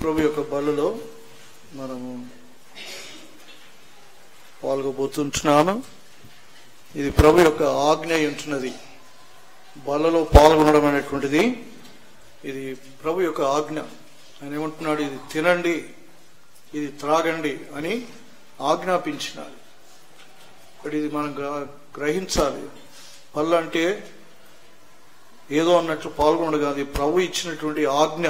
ప్రభు యొక్క బలలో మనము పాల్గొబోతుంటున్నాను ఇది ప్రభు యొక్క ఆజ్ఞ అయి ఉంటున్నది బలలో పాల్గొనడం అనేటువంటిది ఇది ప్రభు యొక్క ఆజ్ఞ ఆయన ఏమంటున్నాడు ఇది తినండి ఇది త్రాగండి అని ఆజ్ఞాపించినాడు బట్ ఇది మనం గ్ర- గ్రహించాలి పళ్ళు అంటే ఏదో అన్నట్లు పాల్గొనడు కాదు ఇది ప్రభు ఇచ్చినటువంటి ఆజ్ఞ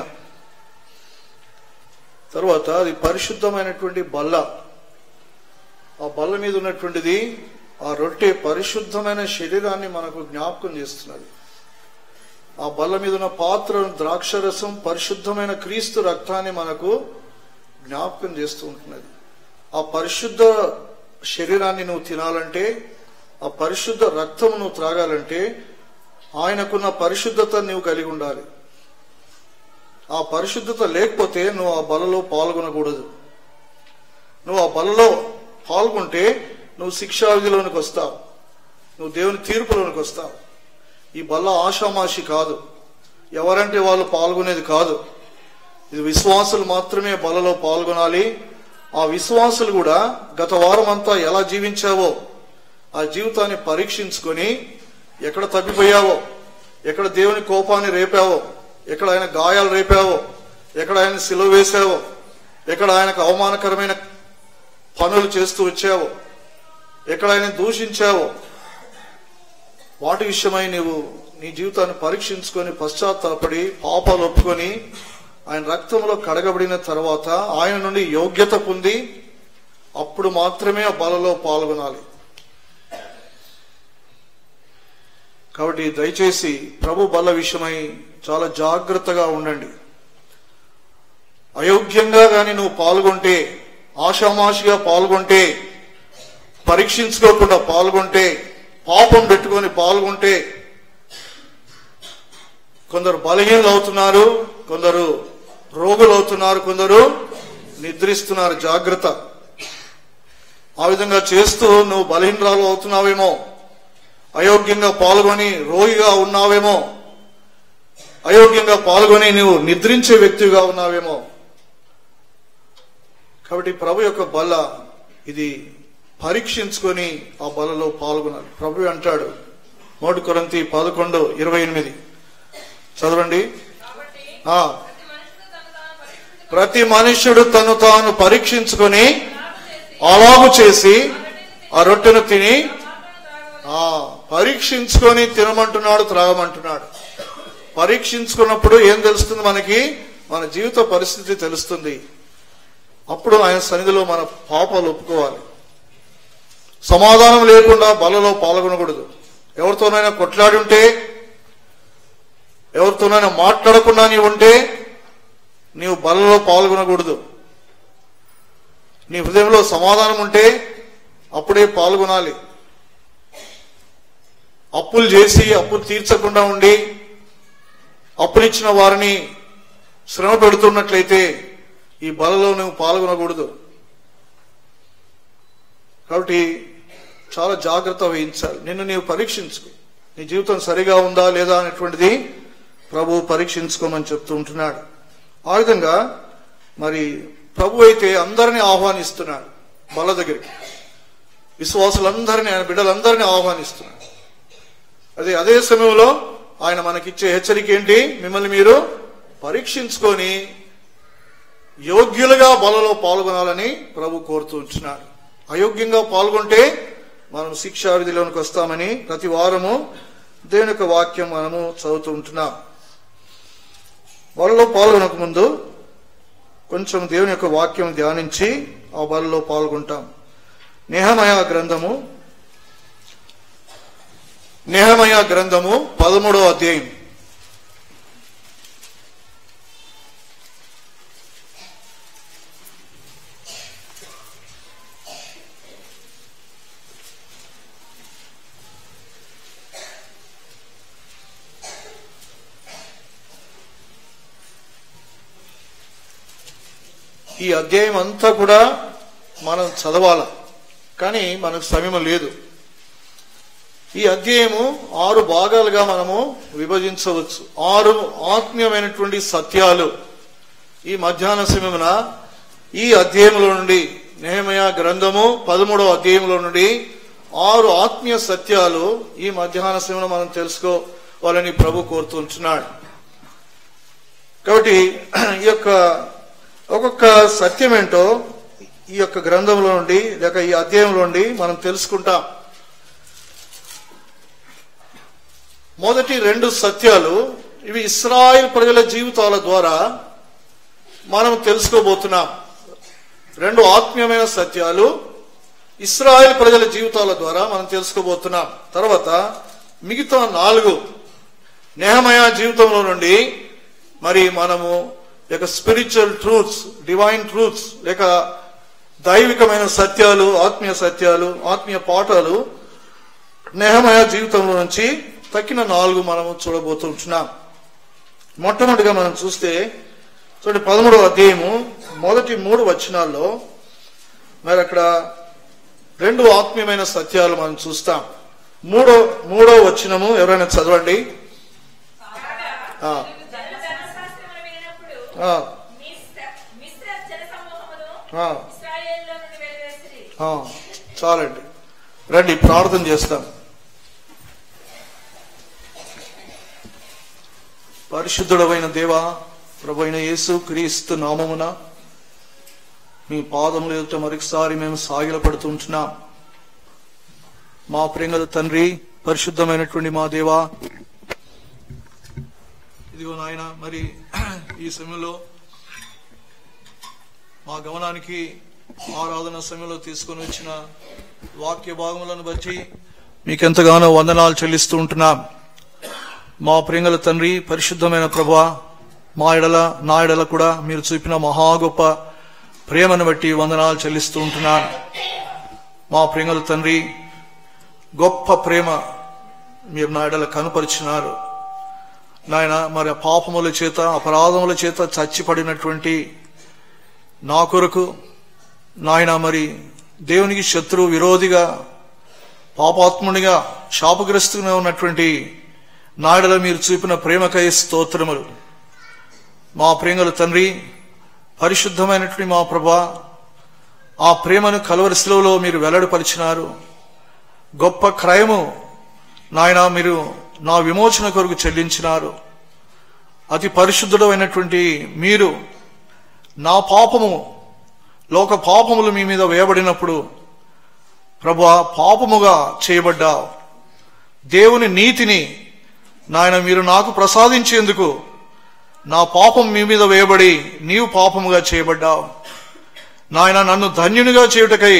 తర్వాత అది పరిశుద్ధమైనటువంటి బల్ల ఆ బల్ల మీద ఉన్నటువంటిది ఆ రొట్టె పరిశుద్ధమైన శరీరాన్ని మనకు జ్ఞాపకం చేస్తున్నది ఆ బల్ల మీద ఉన్న పాత్ర ద్రాక్షరసం పరిశుద్ధమైన క్రీస్తు రక్తాన్ని మనకు జ్ఞాపకం చేస్తూ ఉంటున్నది ఆ పరిశుద్ధ శరీరాన్ని నువ్వు తినాలంటే ఆ పరిశుద్ధ రక్తం నువ్వు త్రాగాలంటే ఆయనకున్న పరిశుద్ధత నువ్వు కలిగి ఉండాలి ఆ పరిశుద్ధత లేకపోతే నువ్వు ఆ బలలో పాల్గొనకూడదు నువ్వు ఆ బలలో పాల్గొంటే నువ్వు శిక్షావిధిలోనికి వస్తావు నువ్వు దేవుని తీర్పులోనికి వస్తావు ఈ బల్ల ఆషామాషి కాదు ఎవరంటే వాళ్ళు పాల్గొనేది కాదు ఇది విశ్వాసులు మాత్రమే బలలో పాల్గొనాలి ఆ విశ్వాసులు కూడా గత వారం అంతా ఎలా జీవించావో ఆ జీవితాన్ని పరీక్షించుకొని ఎక్కడ తప్పిపోయావో ఎక్కడ దేవుని కోపాన్ని రేపావో ఎక్కడ ఆయన గాయాలు రేపావో ఎక్కడ ఆయన సిలువ వేసావో ఎక్కడ ఆయనకు అవమానకరమైన పనులు చేస్తూ వచ్చావో ఎక్కడ ఆయన దూషించావో వాటి విషయమై నీవు నీ జీవితాన్ని పరీక్షించుకొని పశ్చాత్తాపడి పాపాలు ఒప్పుకొని ఆయన రక్తంలో కడగబడిన తర్వాత ఆయన నుండి యోగ్యత పొంది అప్పుడు మాత్రమే ఆ బలలో పాల్గొనాలి కాబట్టి దయచేసి ప్రభు బల విషయమై చాలా జాగ్రత్తగా ఉండండి అయోగ్యంగా గాని నువ్వు పాల్గొంటే ఆషామాషిగా పాల్గొంటే పరీక్షించుకోకుండా పాల్గొంటే పాపం పెట్టుకొని పాల్గొంటే కొందరు బలహీనలు అవుతున్నారు కొందరు రోగులు అవుతున్నారు కొందరు నిద్రిస్తున్నారు జాగ్రత్త ఆ విధంగా చేస్తూ నువ్వు బలహీనరాలు అవుతున్నావేమో అయోగ్యంగా పాల్గొని రోగిగా ఉన్నావేమో అయోగ్యంగా పాల్గొని నువ్వు నిద్రించే వ్యక్తిగా ఉన్నావేమో కాబట్టి ప్రభు యొక్క బల ఇది పరీక్షించుకొని ఆ బలలో పాల్గొనాలి ప్రభు అంటాడు మోటి కొరంతి పదకొండు ఇరవై ఎనిమిది చదవండి కాబట్టి ఆ ప్రతి మనుషుడు తను తాను పరీక్షించుకొని ప్రతి మనుష్యుడు తను తాను పరీక్షించుకొని అలాగు చేసి ఆ రొట్టెను తిని ఆ పరీక్షించుకొని తినమంటున్నాడు త్రాగమంటున్నాడు పరీక్షించుకున్నప్పుడు ఏం తెలుస్తుంది మనకి మన జీవిత పరిస్థితి తెలుస్తుంది అప్పుడు ఆయన సన్నిధిలో మన పాపాలు ఒప్పుకోవాలి సమాధానం లేకుండా బలలో పాల్గొనకూడదు ఎవరితోనైనా కొట్లాడి ఉంటే ఎవరితోనైనా మాట్లాడకుండా నీవు ఉంటే నీవు బలలో పాల్గొనకూడదు నీ హృదయంలో సమాధానం ఉంటే అప్పుడే పాల్గొనాలి అప్పులు చేసి అప్పులు తీర్చకుండా ఉండి అప్పులిచ్చిన వారిని శ్రమ పెడుతున్నట్లయితే ఈ బలలో నువ్వు పాల్గొనకూడదు కాబట్టి చాలా జాగ్రత్త వహించాలి నిన్ను నీవు పరీక్షించుకో నీ జీవితం సరిగా ఉందా లేదా అనేటువంటిది ప్రభు పరీక్షించుకోమని చెప్తూ ఉంటున్నాడు ఆ విధంగా మరి ప్రభు అయితే అందరినీ ఆహ్వానిస్తున్నాడు బల దగ్గరికి విశ్వాసులందరినీ ఆయన బిడ్డలందరినీ ఆహ్వానిస్తున్నాడు అదే అదే సమయంలో ఆయన మనకిచ్చే హెచ్చరిక ఏంటి మిమ్మల్ని మీరు పరీక్షించుకొని యోగ్యులుగా బలలో పాల్గొనాలని ప్రభు కోరుతూ ఉంటున్నాడు అయోగ్యంగా పాల్గొంటే మనం శిక్షా విధిలోనికి వస్తామని ప్రతి వారము దేవుని యొక్క వాక్యం మనము చదువుతూ ఉంటున్నాం బలలో పాల్గొనక ముందు కొంచెం దేవుని యొక్క వాక్యం ధ్యానించి ఆ బలలో పాల్గొంటాం నేహమయ గ్రంథము నేహమయ గ్రంథము పదమూడవ అధ్యాయం ఈ అధ్యాయం అంతా కూడా మనం చదవాల కానీ మనకు సమయం లేదు ఈ అధ్యాయము ఆరు భాగాలుగా మనము విభజించవచ్చు ఆరు ఆత్మీయమైనటువంటి సత్యాలు ఈ మధ్యాహ్న సమయమున ఈ అధ్యాయంలో నుండి నేహమయ గ్రంథము పదమూడవ అధ్యాయంలో నుండి ఆరు ఆత్మీయ సత్యాలు ఈ మధ్యాహ్న సమయంలో మనం తెలుసుకోవాలని ప్రభు కోరుతుంటున్నాడు కాబట్టి ఈ యొక్క ఒక్కొక్క సత్యం ఏంటో ఈ యొక్క గ్రంథంలో నుండి లేక ఈ అధ్యాయంలో నుండి మనం తెలుసుకుంటాం మొదటి రెండు సత్యాలు ఇవి ఇస్రాయిల్ ప్రజల జీవితాల ద్వారా మనం తెలుసుకోబోతున్నాం రెండు ఆత్మీయమైన సత్యాలు ఇస్రాయేల్ ప్రజల జీవితాల ద్వారా మనం తెలుసుకోబోతున్నాం తర్వాత మిగతా నాలుగు నేహమయ జీవితంలో నుండి మరి మనము లేక స్పిరిచువల్ ట్రూత్స్ డివైన్ ట్రూత్స్ లేక దైవికమైన సత్యాలు ఆత్మీయ సత్యాలు ఆత్మీయ పాఠాలు నేహమయ జీవితంలో నుంచి తక్కిన నాలుగు మనము చూడబోతున్నాం మొట్టమొదటిగా మనం చూస్తే చూడండి పదమూడవ అధ్యాయము మొదటి మూడు వచనాల్లో మరి అక్కడ రెండు ఆత్మీయమైన సత్యాలు మనం చూస్తాం మూడో మూడో వచనము ఎవరైనా చదవండి ఆ, నీవు జన ధర్మశాస్త్రములు వినినప్పుడు ఆ, మిశ్ర మిశ్ర జనసమూహమును ఆ, ఇశ్రాయేలులో నుండి వెలివేసిరి. ఆ, చాలండి రండి ప్రార్థన చేస్తాం పరిశుద్ధుడమైన దేవా ప్రభు అయిన యేసు క్రీస్తు నామమున మీ పాదముల ఎదుట మరొకసారి మేము సాగిలపడుతుంటున్నాం మా ప్రేంగల తండ్రి పరిశుద్ధమైనటువంటి మా దేవా ఇదిగో నాయన మరి ఈ సమయంలో మా గమనానికి ఆరాధన సమయంలో తీసుకొని వచ్చిన వాక్య భాగములను బట్టి మీకెంతగానో వందనాలు చెల్లిస్తూ ఉంటున్నాం మా ప్రేంగల తండ్రి పరిశుద్ధమైన ప్రభా మా ఎడల నా ఎడల కూడా మీరు చూపిన మహా గొప్ప ప్రేమను బట్టి వందనాలు చెల్లిస్తూ ఉంటున్నాను మా ప్రేంగల తండ్రి గొప్ప ప్రేమ మీరు నా ఎడల కనుపరిచినారు నాయన మరి ఆ పాపముల చేత అపరాధముల చేత చచ్చిపడినటువంటి నా కొరకు నాయన మరి దేవునికి శత్రు విరోధిగా పాపాత్మునిగా శాపగ్రస్తుగా ఉన్నటువంటి నాయడలో మీరు చూపిన ప్రేమకై స్తోత్రములు మా ప్రేమల తండ్రి పరిశుద్ధమైనటువంటి మా ప్రభా ఆ ప్రేమను కలవరి శిలువలో మీరు వెల్లడిపరిచినారు గొప్ప క్రయము నాయన మీరు నా విమోచన కొరకు చెల్లించినారు అతి పరిశుద్ధుడు అయినటువంటి మీరు నా పాపము లోక పాపములు మీ మీద వేయబడినప్పుడు ప్రభా పాపముగా చేయబడ్డా దేవుని నీతిని నాయన మీరు నాకు ప్రసాదించేందుకు నా పాపం మీ మీద వేయబడి నీవు పాపముగా చేయబడ్డావు నాయన నన్ను ధన్యునిగా చేయుటకై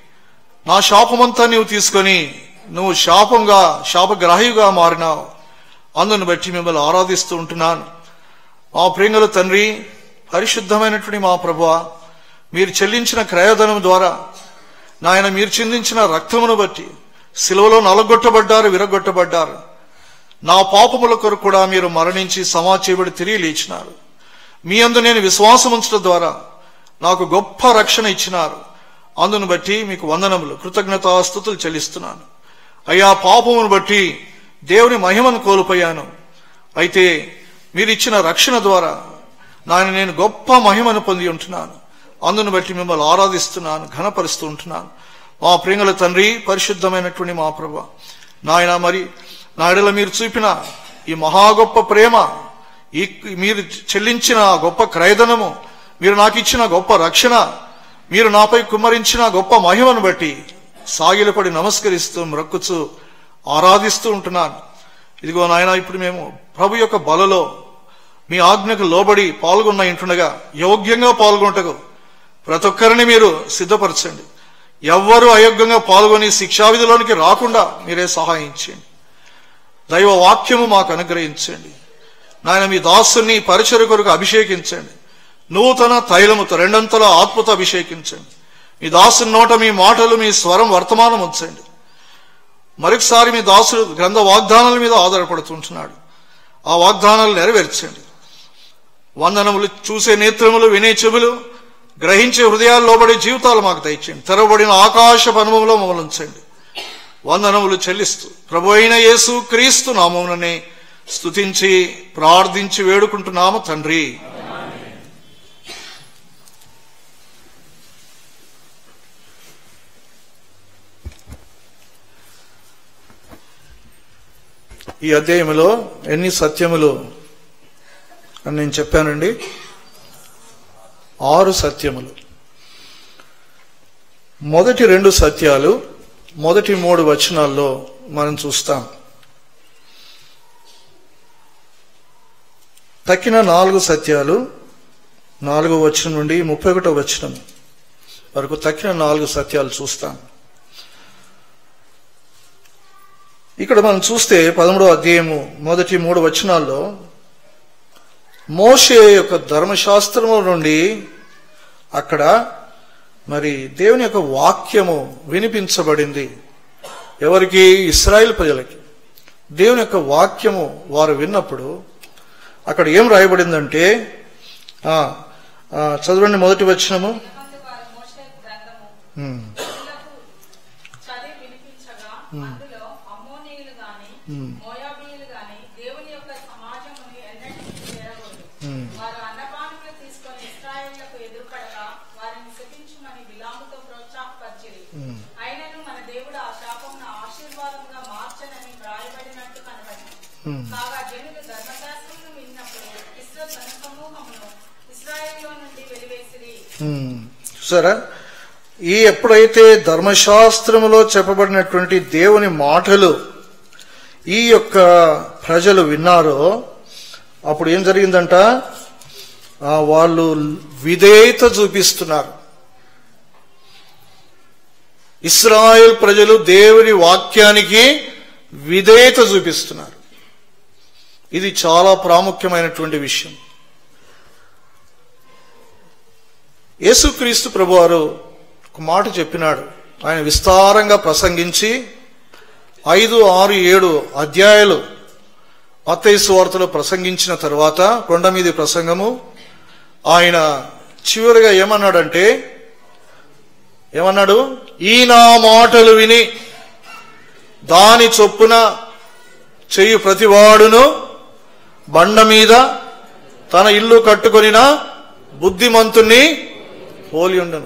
నా శాపమంతా నీవు తీసుకొని నువ్వు శాపంగా శాపగ్రాహిగా మారినావు అందును బట్టి మిమ్మల్ని ఆరాధిస్తూ ఉంటున్నాను మా ప్రేంగల తండ్రి పరిశుద్ధమైనటువంటి మా ప్రభా మీరు చెల్లించిన క్రయధనం ద్వారా నాయన మీరు చిందించిన రక్తమును బట్టి సిలువలో నలగొట్టబడ్డారు విరగొట్టబడ్డారు నా పాపముల కొరకు కూడా మీరు మరణించి సమాచేయబడి తిరిగి లేచినారు మీ అందు నేను విశ్వాసం ఉంచడం ద్వారా నాకు గొప్ప రక్షణ ఇచ్చినారు అందును బట్టి మీకు వందనములు కృతజ్ఞతాస్థుతులు చెల్లిస్తున్నాను అయ్యా పాపమును బట్టి దేవుని మహిమను కోల్పోయాను అయితే మీరు ఇచ్చిన రక్షణ ద్వారా నాయన నేను గొప్ప మహిమను పొంది ఉంటున్నాను అందును బట్టి మిమ్మల్ని ఆరాధిస్తున్నాను ఘనపరుస్తూ ఉంటున్నాను మా ప్రేమల తండ్రి పరిశుద్ధమైనటువంటి మా ప్రభ నాయన మరి నాయడల మీరు చూపిన ఈ మహా గొప్ప ప్రేమ ఈ మీరు చెల్లించిన ఆ గొప్ప క్రయధనము మీరు నాకు ఇచ్చిన గొప్ప రక్షణ మీరు నాపై కుమ్మరించిన గొప్ప మహిమను బట్టి సాగిలపడి నమస్కరిస్తూ మ్రక్కుచు ఆరాధిస్తూ ఉంటున్నాను ఇదిగో నాయన ఇప్పుడు మేము ప్రభు యొక్క బలలో మీ ఆజ్ఞకు లోబడి పాల్గొన్న ఇంటుండగా యోగ్యంగా పాల్గొంటకు ప్రతి ఒక్కరిని మీరు సిద్ధపరచండి ఎవ్వరూ అయోగ్యంగా పాల్గొని శిక్షావిధిలోనికి రాకుండా మీరే సహాయం చేయండి దైవ వాక్యము మాకు అనుగ్రహించండి నాయన మీ దాసుని పరిచయ కొరకు అభిషేకించండి నూతన తైలముతో రెండంతల ఆత్మతో అభిషేకించండి మీ దాసుని నోట మీ మాటలు మీ స్వరం వర్తమానం ఉంచండి మరొకసారి మీ దాసుడు గ్రంథ వాగ్దానాల మీద ఆధారపడుతుంటున్నాడు ఆ వాగ్దానాలు నెరవేర్చండి వందనములు చూసే నేత్రములు వినే చెవులు గ్రహించే హృదయాలు లోబడే జీవితాలు మాకు దయచేయండి తెరవబడిన ఆకాశ అనుభవంలో మమ్మల్ని ఉంచండి వందనములు చెల్లిస్తూ ప్రభు అయిన యేసు క్రీస్తు నామముననే స్తుతించి ప్రార్థించి వేడుకుంటున్నాము తండ్రి ఈ అధ్యాయంలో ఎన్ని సత్యములు అని నేను చెప్పానండి ఆరు సత్యములు మొదటి రెండు సత్యాలు మొదటి మూడు వచనాల్లో మనం చూస్తాం తక్కిన నాలుగు సత్యాలు నాలుగో వచనం నుండి ముప్పై ఒకటో వచనం వరకు తక్కిన నాలుగు సత్యాలు చూస్తాం ఇక్కడ మనం చూస్తే పదమూడో అధ్యాయము మొదటి మూడు వచనాల్లో మోషే యొక్క ధర్మశాస్త్రము నుండి అక్కడ మరి దేవుని యొక్క వాక్యము వినిపించబడింది ఎవరికి ఇస్రాయేల్ ప్రజలకి దేవుని యొక్క వాక్యము వారు విన్నప్పుడు అక్కడ ఏం రాయబడిందంటే ఆ, ఆ, చదవండి మొదటి వచనము ఎందుకంటే వారు మోషే గ్రంథము ఉమ్, ప్రజలకు చదివి వినిపించగా అందులో అమ్మోనీయులు గాని ఉమ్, మోయాబీయులు గాని దేవుని యొక్క సమాజమును ఎన్నటికీ చేరకూడదు ఉమ్. వారు అన్నపానములు తీసుకొని ఇస్రాయేళ్లకు ఎదురుపడగా వారిని శపించమని బిలాముతో ప్రోత్సాహపరిచిరి ఉమ్. అయినను మన దేవుడు ఆ శాపమును ఆశీర్వాదంగా మార్చనని వ్రాయబడినట్టు కనబడింది ఉమ్. కాగా జనులు ధర్మశాస్త్రమును విన్నప్పుడు ఇస్రో జన సమూహమును ఇస్రాయేల్లో నుండి వెలివేసిరి ఉమ్. చూసారా ఈ ఎప్పుడైతే ధర్మశాస్త్రములో చెప్పబడినటువంటి దేవుని మాటలు ఈ యొక్క ప్రజలు విన్నారో అప్పుడు ఏం జరిగిందంట ఆ, వాళ్ళు విధేయత చూపిస్తున్నారు ఇస్రాయేల్ ప్రజలు దేవుని వాక్యానికి విధేయత చూపిస్తున్నారు ఇది చాలా ప్రాముఖ్యమైనటువంటి విషయం యేసుక్రీస్తు ప్రభువారు ఒక మాట చెప్పినాడు ఆయన విస్తారంగా ప్రసంగించి ఐదు ఆరు ఏడు అధ్యాయాలు మత్తయి వార్తలో ప్రసంగించిన తర్వాత కొండ మీది ప్రసంగము ఆయన చివరిగా ఏమన్నాడంటే ఏమన్నాడు ఈ నా మాటలు విని దాని చొప్పున చెయ్యి ప్రతివాడును బండ మీద తన ఇల్లు కట్టుకొనిన బుద్ధిమంతుణ్ణి పోలి ఉండను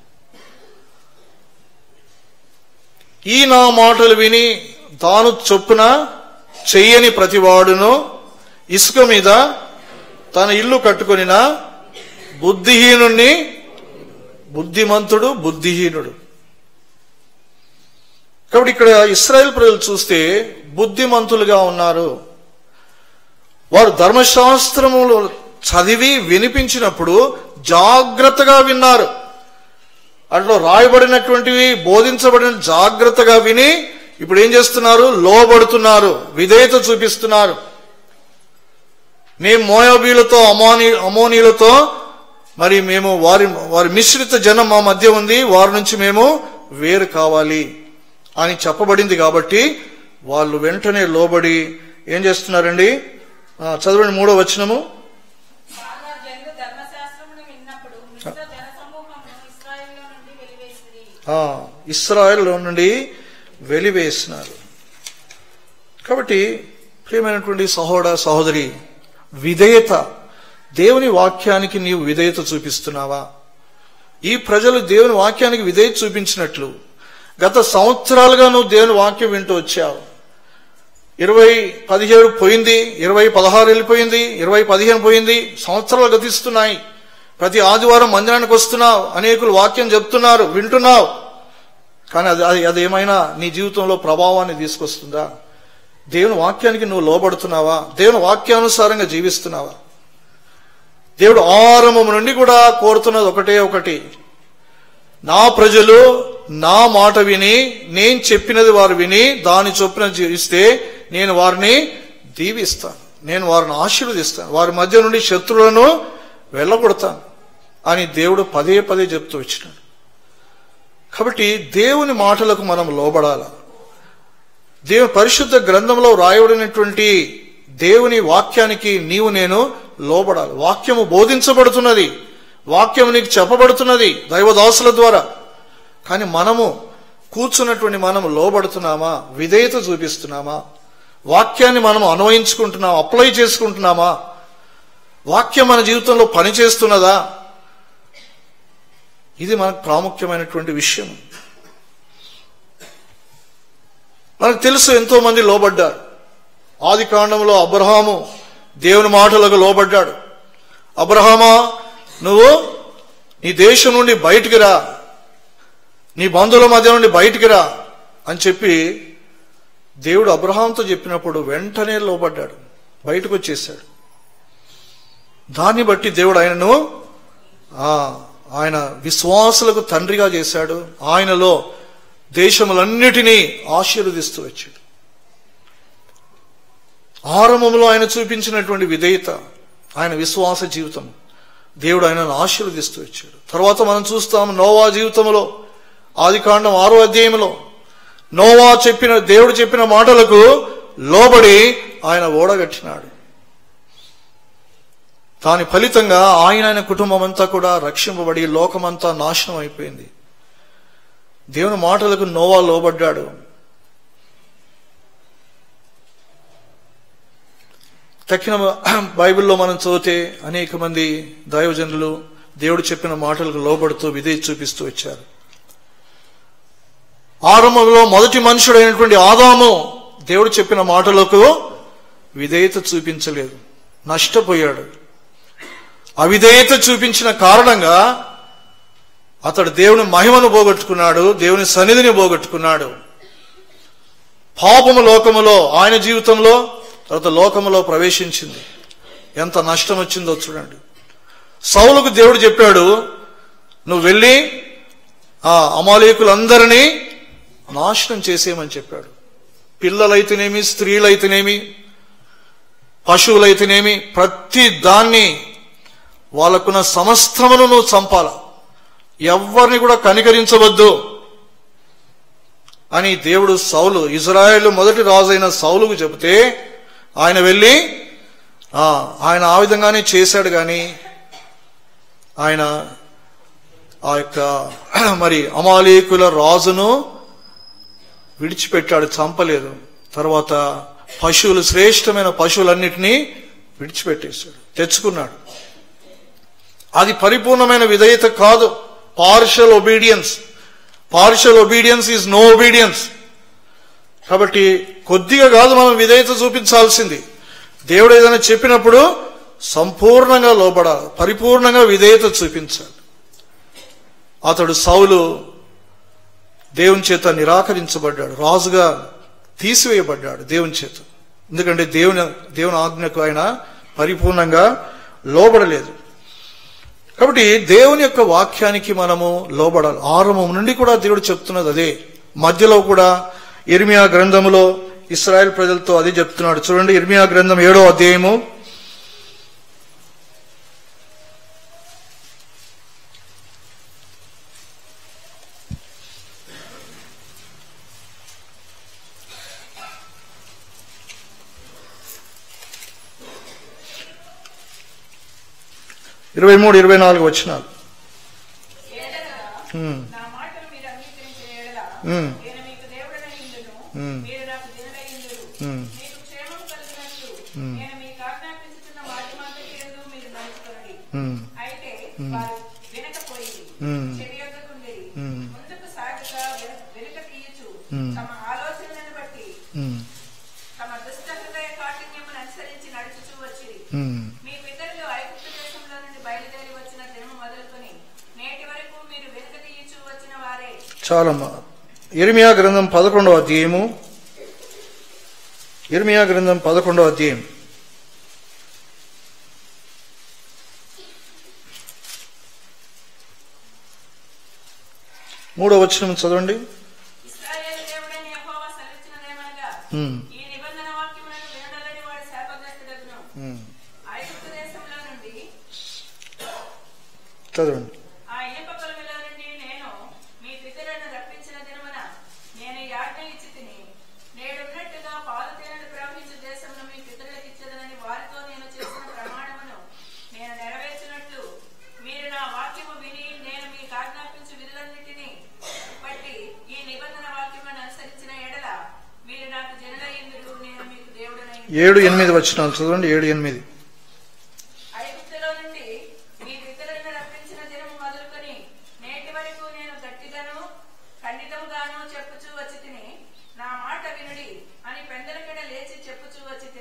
ఈ నా మాటలు విని తాను చొప్పున చెయ్యని ప్రతివాడును ఇసుక మీద తన ఇల్లు కట్టుకొనిన బుద్ధిహీనుణ్ణి బుద్ధిమంతుడు బుద్ధిహీనుడు కాబట్టి ఇక్కడ ఇస్రాయేల్ ప్రజలు చూస్తే బుద్ధిమంతులుగా ఉన్నారు వారు ధర్మశాస్త్రములు చదివి వినిపించినప్పుడు జాగ్రత్తగా విన్నారు అట్లా రాయబడినటువంటివి బోధించబడిన జాగ్రత్తగా విని ఇప్పుడు ఏం చేస్తున్నారు లోబడుతున్నారు విధేయత చూపిస్తున్నారు మేము మోయాబీలతో అమోని అమోనీలతో మరి మేము వారి వారి మిశ్రిత జనం మా మధ్య ఉంది వారి నుంచి మేము వేరు కావాలి అని చెప్పబడింది కాబట్టి వాళ్ళు వెంటనే లోబడి ఏం చేస్తున్నారండి ఆ, చదవండి మూడో వచనము కాగా జనులు ధర్మశాస్త్రమును విన్నప్పుడు మిశ్ర జన సమూహమును ఇస్రాయేల్లో నుండి వెలివేసిరి ఆ, ఇస్రాయేల్లో నుండి వెలివేసినారు కాబట్టి ప్రియమైనటువంటి సహోదర సహోదరి విధేయత దేవుని వాక్యానికి నీవు విధేయత చూపిస్తున్నావా ఈ ప్రజలు దేవుని వాక్యానికి విధేయత చూపించినట్లు గత సంవత్సరాలుగా నువ్వు దేవుని వాక్యం వింటూ వచ్చావు ఇరవై పదిహేడు పోయింది ఇరవై పదహారు వెళ్ళిపోయింది ఇరవై పదిహేను పోయింది సంవత్సరాలు గతిస్తున్నాయి ప్రతి ఆదివారం మందిరానికి వస్తున్నావు అనేకులు వాక్యం చెప్తున్నారు వింటున్నావు కానీ అది అది అది ఏమైనా నీ జీవితంలో ప్రభావాన్ని తీసుకొస్తుందా దేవుని వాక్యానికి నువ్వు లోబడుతున్నావా దేవుని వాక్యానుసారంగా జీవిస్తున్నావా దేవుడు ఆరంభం నుండి కూడా కోరుతున్నది ఒకటే ఒకటి నా ప్రజలు నా మాట విని నేను చెప్పినది వారు విని దాని చొప్పున జీవిస్తే నేను వారిని దీవిస్తాను నేను వారిని ఆశీర్వదిస్తాను వారి మధ్య నుండి శత్రువులను వెళ్ళగొడతాను అని దేవుడు పదే పదే చెప్తూ వచ్చినాడు కాబట్టి దేవుని మాటలకు మనం లోబడాల దేవుని పరిశుద్ధ గ్రంథంలో రాయబడినటువంటి దేవుని వాక్యానికి నీవు నేను లోబడాలి వాక్యము బోధించబడుతున్నది వాక్యము నీకు చెప్పబడుతున్నది దైవదాసుల ద్వారా కానీ మనము కూర్చున్నటువంటి మనము లోబడుతున్నామా విధేయత చూపిస్తున్నామా వాక్యాన్ని మనం అన్వయించుకుంటున్నామా అప్లై చేసుకుంటున్నామా వాక్యం మన జీవితంలో పనిచేస్తున్నదా ఇది మనకు ప్రాముఖ్యమైనటువంటి విషయం మనకు తెలుసు ఎంతో మంది లోబడ్డారు ఆది కాండంలో అబ్రహాము దేవుని మాటలకు లోబడ్డాడు అబ్రహామా నువ్వు నీ దేశం నుండి బయటికి రా నీ బంధువుల మధ్య నుండి బయటికి రా అని చెప్పి దేవుడు అబ్రహాంతో చెప్పినప్పుడు వెంటనే లోబడ్డాడు బయటకు వచ్చేసాడు దాన్ని బట్టి దేవుడు ఆయనను ఆ, ఆయన విశ్వాసులకు తండ్రిగా చేశాడు ఆయనలో దేశములన్నిటినీ ఆశీర్వదిస్తూ వచ్చాడు ఆరంభంలో ఆయన చూపించినటువంటి విధేయత ఆయన విశ్వాస జీవితం దేవుడు ఆయనను ఆశీర్వదిస్తూ వచ్చాడు తర్వాత మనం చూస్తాం నోవా జీవితంలో ఆది కాండం ఆరో అధ్యాయంలో నోవా చెప్పిన దేవుడు చెప్పిన మాటలకు లోబడి ఆయన ఓడగట్టినాడు దాని ఫలితంగా ఆయన ఆయన కుటుంబం అంతా కూడా రక్షింపబడి లోకమంతా నాశనం అయిపోయింది దేవుని మాటలకు నోవా లోబడ్డాడు తక్కిన బైబిల్లో మనం చదివితే అనేక మంది దైవజనులు దేవుడు చెప్పిన మాటలకు లోబడుతూ విధేయ చూపిస్తూ వచ్చారు ఆరంభంలో మొదటి మనుషుడైనటువంటి ఆదాము దేవుడు చెప్పిన మాటలకు విధేయత చూపించలేదు నష్టపోయాడు అవిధేయత చూపించిన కారణంగా అతడు దేవుని మహిమను పోగొట్టుకున్నాడు దేవుని సన్నిధిని పోగొట్టుకున్నాడు పాపము లోకములో ఆయన జీవితంలో తర్వాత లోకములో ప్రవేశించింది ఎంత నష్టం వచ్చిందో చూడండి సౌలుకు దేవుడు చెప్పాడు నువ్వు వెళ్ళి ఆ అమాలేకులందరినీ నాశనం చేసేయమని చెప్పాడు పిల్లలైతేనేమి స్త్రీలైతేనేమి పశువులైతేనేమి ప్రతి దాన్ని వాళ్ళకున్న సమస్తమును నువ్వు చంపాల ఎవరిని కూడా కనికరించవద్దు అని దేవుడు సౌలు ఇజ్రాయేల్ మొదటి రాజైన సౌలుకు చెబితే ఆయన వెళ్ళి ఆ, ఆయన ఆ విధంగానే చేశాడు కానీ ఆయన ఆ యొక్క మరి అమాలేకుల రాజును విడిచిపెట్టాడు చంపలేదు తర్వాత పశువులు శ్రేష్టమైన పశువులన్నిటినీ విడిచిపెట్టేశాడు తెచ్చుకున్నాడు అది పరిపూర్ణమైన విధేయత కాదు partial obedience partial obedience is no obedience కాబట్టి కొద్దిగా కాదు మనం విధేయత చూపించాల్సింది దేవుడు ఏదైనా చెప్పినప్పుడు సంపూర్ణంగా లోబడాలి పరిపూర్ణంగా విధేయత చూపించాలి అతడు సౌలు దేవుని చేత నిరాకరించబడ్డాడు రాజుగా తీసివేయబడ్డాడు దేవుని చేత ఎందుకంటే దేవుని దేవుని ఆజ్ఞకు ఆయన పరిపూర్ణంగా లోబడలేదు కాబట్టి దేవుని యొక్క వాక్యానికి మనము లోబడాలి ఆరంభం నుండి కూడా దేవుడు చెప్తున్నది అదే మధ్యలో కూడా ఇర్మియా గ్రంథములో ఇస్రాయెల్ ప్రజలతో అదే చెప్తున్నాడు చూడండి ఇర్మియా గ్రంథం ఏడో అధ్యాయము ఇరవై మూడు ఇరవై నాలుగు వచ్చినాలు ఏడగా ఉమ్, నా మాటను మీరు అంగీకరించే ఎడల ఉమ్, నేను మీకు దేవుడనై ఇందును ఉమ్. మీరు నాకు జనుడై ఇందురు ఉమ్. మీకు క్షేమం కలిగినట్లు ఉమ్. నేను మీకు ఆజ్ఞాపించుతున్న వాటి మాటకి ఎందు మీరు నడుచుకోండి ఉమ్, అయితే వారు వినకపోయి ఉమ్. చెవి యొక్కకుండిరి ఉమ్. ముందుకు సాగక వెన- వెనుక తీయచు ఉమ్. తమ ఆలోచనలను బట్టి ఉమ్, తమ దుష్ట హృదయ కాఠిన్యమును అనుసరించి నడుచుచూ వచ్చిరి ఉమ్. మీ పితరులు ఐగుప్తు దేశంలో నుండి బయలుదేరి వచ్చిన దినము మొదలుకొని నేటి వరకు మీరు వెనుక తీయచూ వచ్చిన వారే చాలమ్మా ఇర్మియా గ్రంథం పదకొండవ అధ్యాయము ఇర్మియా గ్రంథం పదకొండవ అధ్యాయం మూడో వచనం చదవండి ఇశ్రాయేలు దేవుడైన యెహోవా సెలవిచ్చినదేమనగా, ఉమ్, ఈ నిబంధన వాక్యములను వినడలేని వాడు శాపగ్రస్తుడగును. ఉమ్. ఐగుప్తు దేశంలో నుండి చదవండి ఆ ఇనుప కొలుములో నుండి నేను మీ పితరులను రప్పించిన దినమున నేను ఈ ఆజ్ఞ ఇచ్చి తిని నేడున్నట్టుగా పాలు తేనెలు ప్రవహించు దేశమును మీ పితరులకు ఇచ్చదనని వారితో నేను చేసిన ప్రమాణమును నేను నెరవేర్చినట్లు మీరు నా వాక్యము విని నేను మీకు ఆజ్ఞాపించు విధులన్నిటినీ బట్టి ఈ నిబంధన వాక్యమును అనుసరించిన ఎడల మీరు నాకు జనులయ్యిందురు నేను మీకు దేవుడనై ఏడు ఎనిమిది వచనాలు చదవండి ఏడు ఎనిమిది ఐగుప్తులో నుండి మీ పితరులను రప్పించిన దినము మొదలుకొని నేటి వరకు నేను గట్టిగాను ఖండితముగాను చెప్పుచూ వచ్చి తిని నా మాట వినుడి అని పెందలకెడ లేచి చెప్పుచూ వచ్చి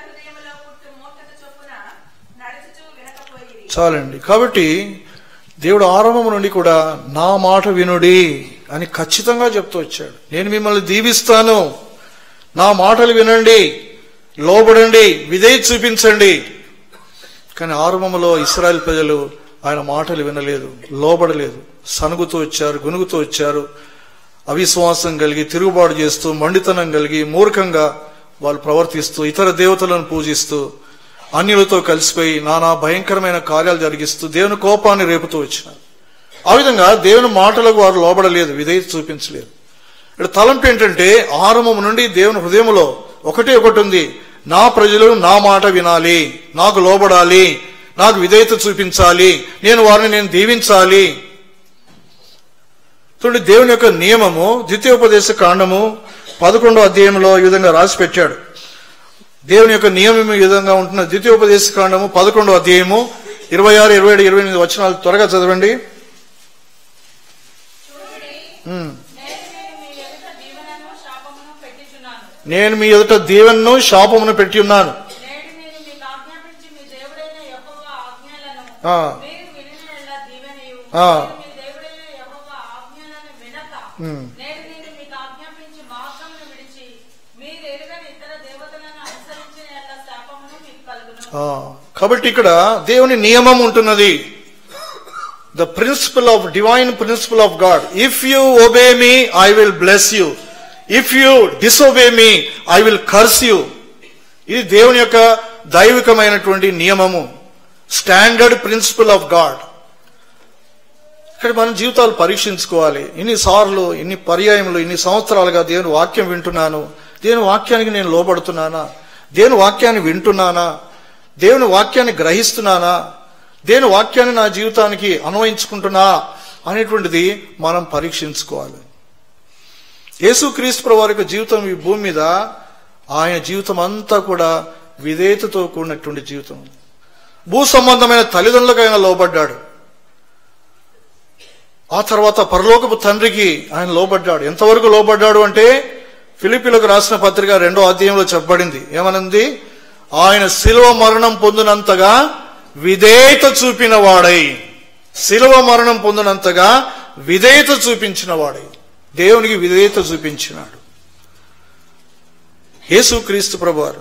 హృదయంలో పుట్టు మూర్ఖత చొప్పున నడుచుచూ వినకపోయిరి చాలండి కాబట్టి దేవుడు ఆరంభం నుండి కూడా నా మాట వినుడి అని ఖచ్చితంగా చెప్తూ వచ్చాడు నేను మిమ్మల్ని దీవిస్తాను నా మాటలు వినండి లోబడండి విధేయ చూపించండి కానీ ఆరంభంలో ఇస్రాయల్ ప్రజలు ఆయన మాటలు వినలేదు లోబడలేదు సనుగుతూ వచ్చారు గునుగుతూ వచ్చారు అవిశ్వాసం కలిగి తిరుగుబాటు చేస్తూ మండితనం కలిగి మూర్ఖంగా వాళ్ళు ప్రవర్తిస్తూ ఇతర దేవతలను పూజిస్తూ అన్యులతో కలిసిపోయి నానా భయంకరమైన కార్యాలు జరిగిస్తూ దేవుని కోపాన్ని రేపుతూ వచ్చినారు ఆ విధంగా దేవుని మాటలకు వారు లోబడలేదు విధేయత చూపించలేదు ఇక్కడ తలంపు ఏంటంటే ఆరంభం నుండి దేవుని హృదయంలో ఒకటే ఒకటి ఉంది నా ప్రజలు నా మాట వినాలి నాకు లోబడాలి నాకు విధేయత చూపించాలి నేను వారిని నేను దీవించాలి చూడండి దేవుని యొక్క నియమము ద్వితీయోపదేశ కాండము పదకొండో అధ్యాయంలో ఈ విధంగా రాసి పెట్టాడు దేవుని యొక్క నియమం ఈ విధంగా ఉంటున్న ద్వితీయోపదేశ కాండము పదకొండో అధ్యాయము ఇరవై ఆరు ఇరవై ఏడు ఇరవై ఎనిమిది వచనాలు త్వరగా చదవండి చూడండి ఉమ్. నేను నేను మీ ఎదుట దీవెనను శాపమును పెట్టుచున్నాను నేను మీ ఎదుట దీవెనను శాపమును పెట్టి ఉన్నాను నేడు నేను మీకు ఆజ్ఞాపించి మీ దేవుడైన యెహోవా ఆజ్ఞలను ఆ. మీరు వినిన ఎడల దీవెనయు ఆ. మీరు మీ దేవుడైన యెహోవా ఆజ్ఞలను వినక ఉమ్. నేడు నేను మీకు ఆజ్ఞాపించి మార్గమును విడిచి మీరు ఎరుగని ఇతర దేవతలను అనుసరించిన ఎడల శాపమును మీకు కలుగును ఆ, కాబట్టి ఇక్కడ దేవుని నియమం ఉంటున్నది the principle of divine principle of God if you obey me I will bless you if you disobey me I will curse you ఇది దేవుని యొక్క దైవికమైనటువంటి నియమము స్టాండర్డ్ ప్రిన్సిపల్ ఆఫ్ గాడ్ ఇక్కడ మన జీవితాలు పరీక్షించుకోవాలి ఇన్నిసార్లు ఇన్ని పర్యాయములు ఇన్ని సంవత్సరాలుగా దేవుని వాక్యం వింటున్నాను దేవుని వాక్యానికి నేను లోబడుతున్నానా దేవుని వాక్యాన్ని వింటున్నానా దేవుని వాక్యాన్ని గ్రహిస్తున్నానా దేవుని వాక్యాన్ని నా జీవితానికి అన్వయించుకుంటున్నా అనేటువంటిది మనం పరీక్షించుకోవాలి యేసుక్రీస్తు ప్రభు వారి యొక్క జీవితం ఈ భూమి మీద ఆయన జీవితం అంతా కూడా విధేయతతో కూడినటువంటి జీవితం భూ సంబంధమైన తల్లిదండ్రులకు ఆయన లోబడ్డాడు ఆ తర్వాత పరలోకపు తండ్రికి ఆయన లోబడ్డాడు ఎంతవరకు లోబడ్డాడు అంటే ఫిలిపిలకు రాసిన పత్రిక రెండో అధ్యాయంలో చెప్పబడింది ఏమనుంది ఆయన శిలువ మరణం పొందినంతగా విధేయత చూపిన వాడై శిలువ మరణం పొందినంతగా విధేయత చూపించిన వాడై దేవునికి విధేయత చూపించినాడు యేసు క్రీస్తు ప్రభువారు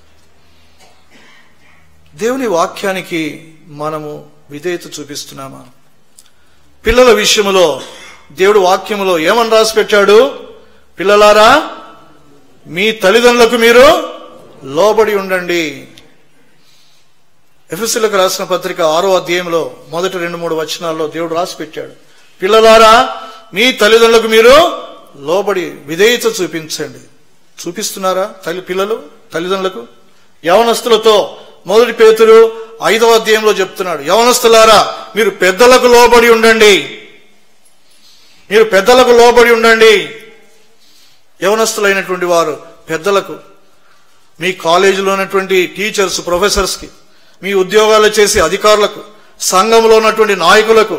దేవుని వాక్యానికి మనము విధేయత చూపిస్తున్నామా పిల్లల విషయంలో దేవుడు వాక్యములో ఏమని రాసి పెట్టాడు పిల్లలారా మీ తల్లిదండ్రులకు మీరు లోబడి ఉండండి ఎఫ్ఎస్సీలకు రాసిన పత్రిక ఆరో అధ్యాయంలో మొదటి రెండు మూడు వచనాల్లో దేవుడు రాసి పెట్టాడు పిల్లలారా మీ తల్లిదండ్రులకు మీరు లోబడి విధేయత చూపించండి చూపిస్తున్నారా తల్లి పిల్లలు తల్లిదండ్రులకు యవనస్తులతో మొదటి పేతురు ఐదవ అధ్యాయంలో చెప్తున్నాడు యవనస్తులారా మీరు పెద్దలకు లోబడి ఉండండి మీరు పెద్దలకు లోబడి ఉండండి యవనస్తులైనటువంటి వారు పెద్దలకు మీ కాలేజీలో ఉన్నటువంటి టీచర్స్ ప్రొఫెసర్స్కి మీ ఉద్యోగాలు చేసే అధికారులకు సంఘంలో ఉన్నటువంటి నాయకులకు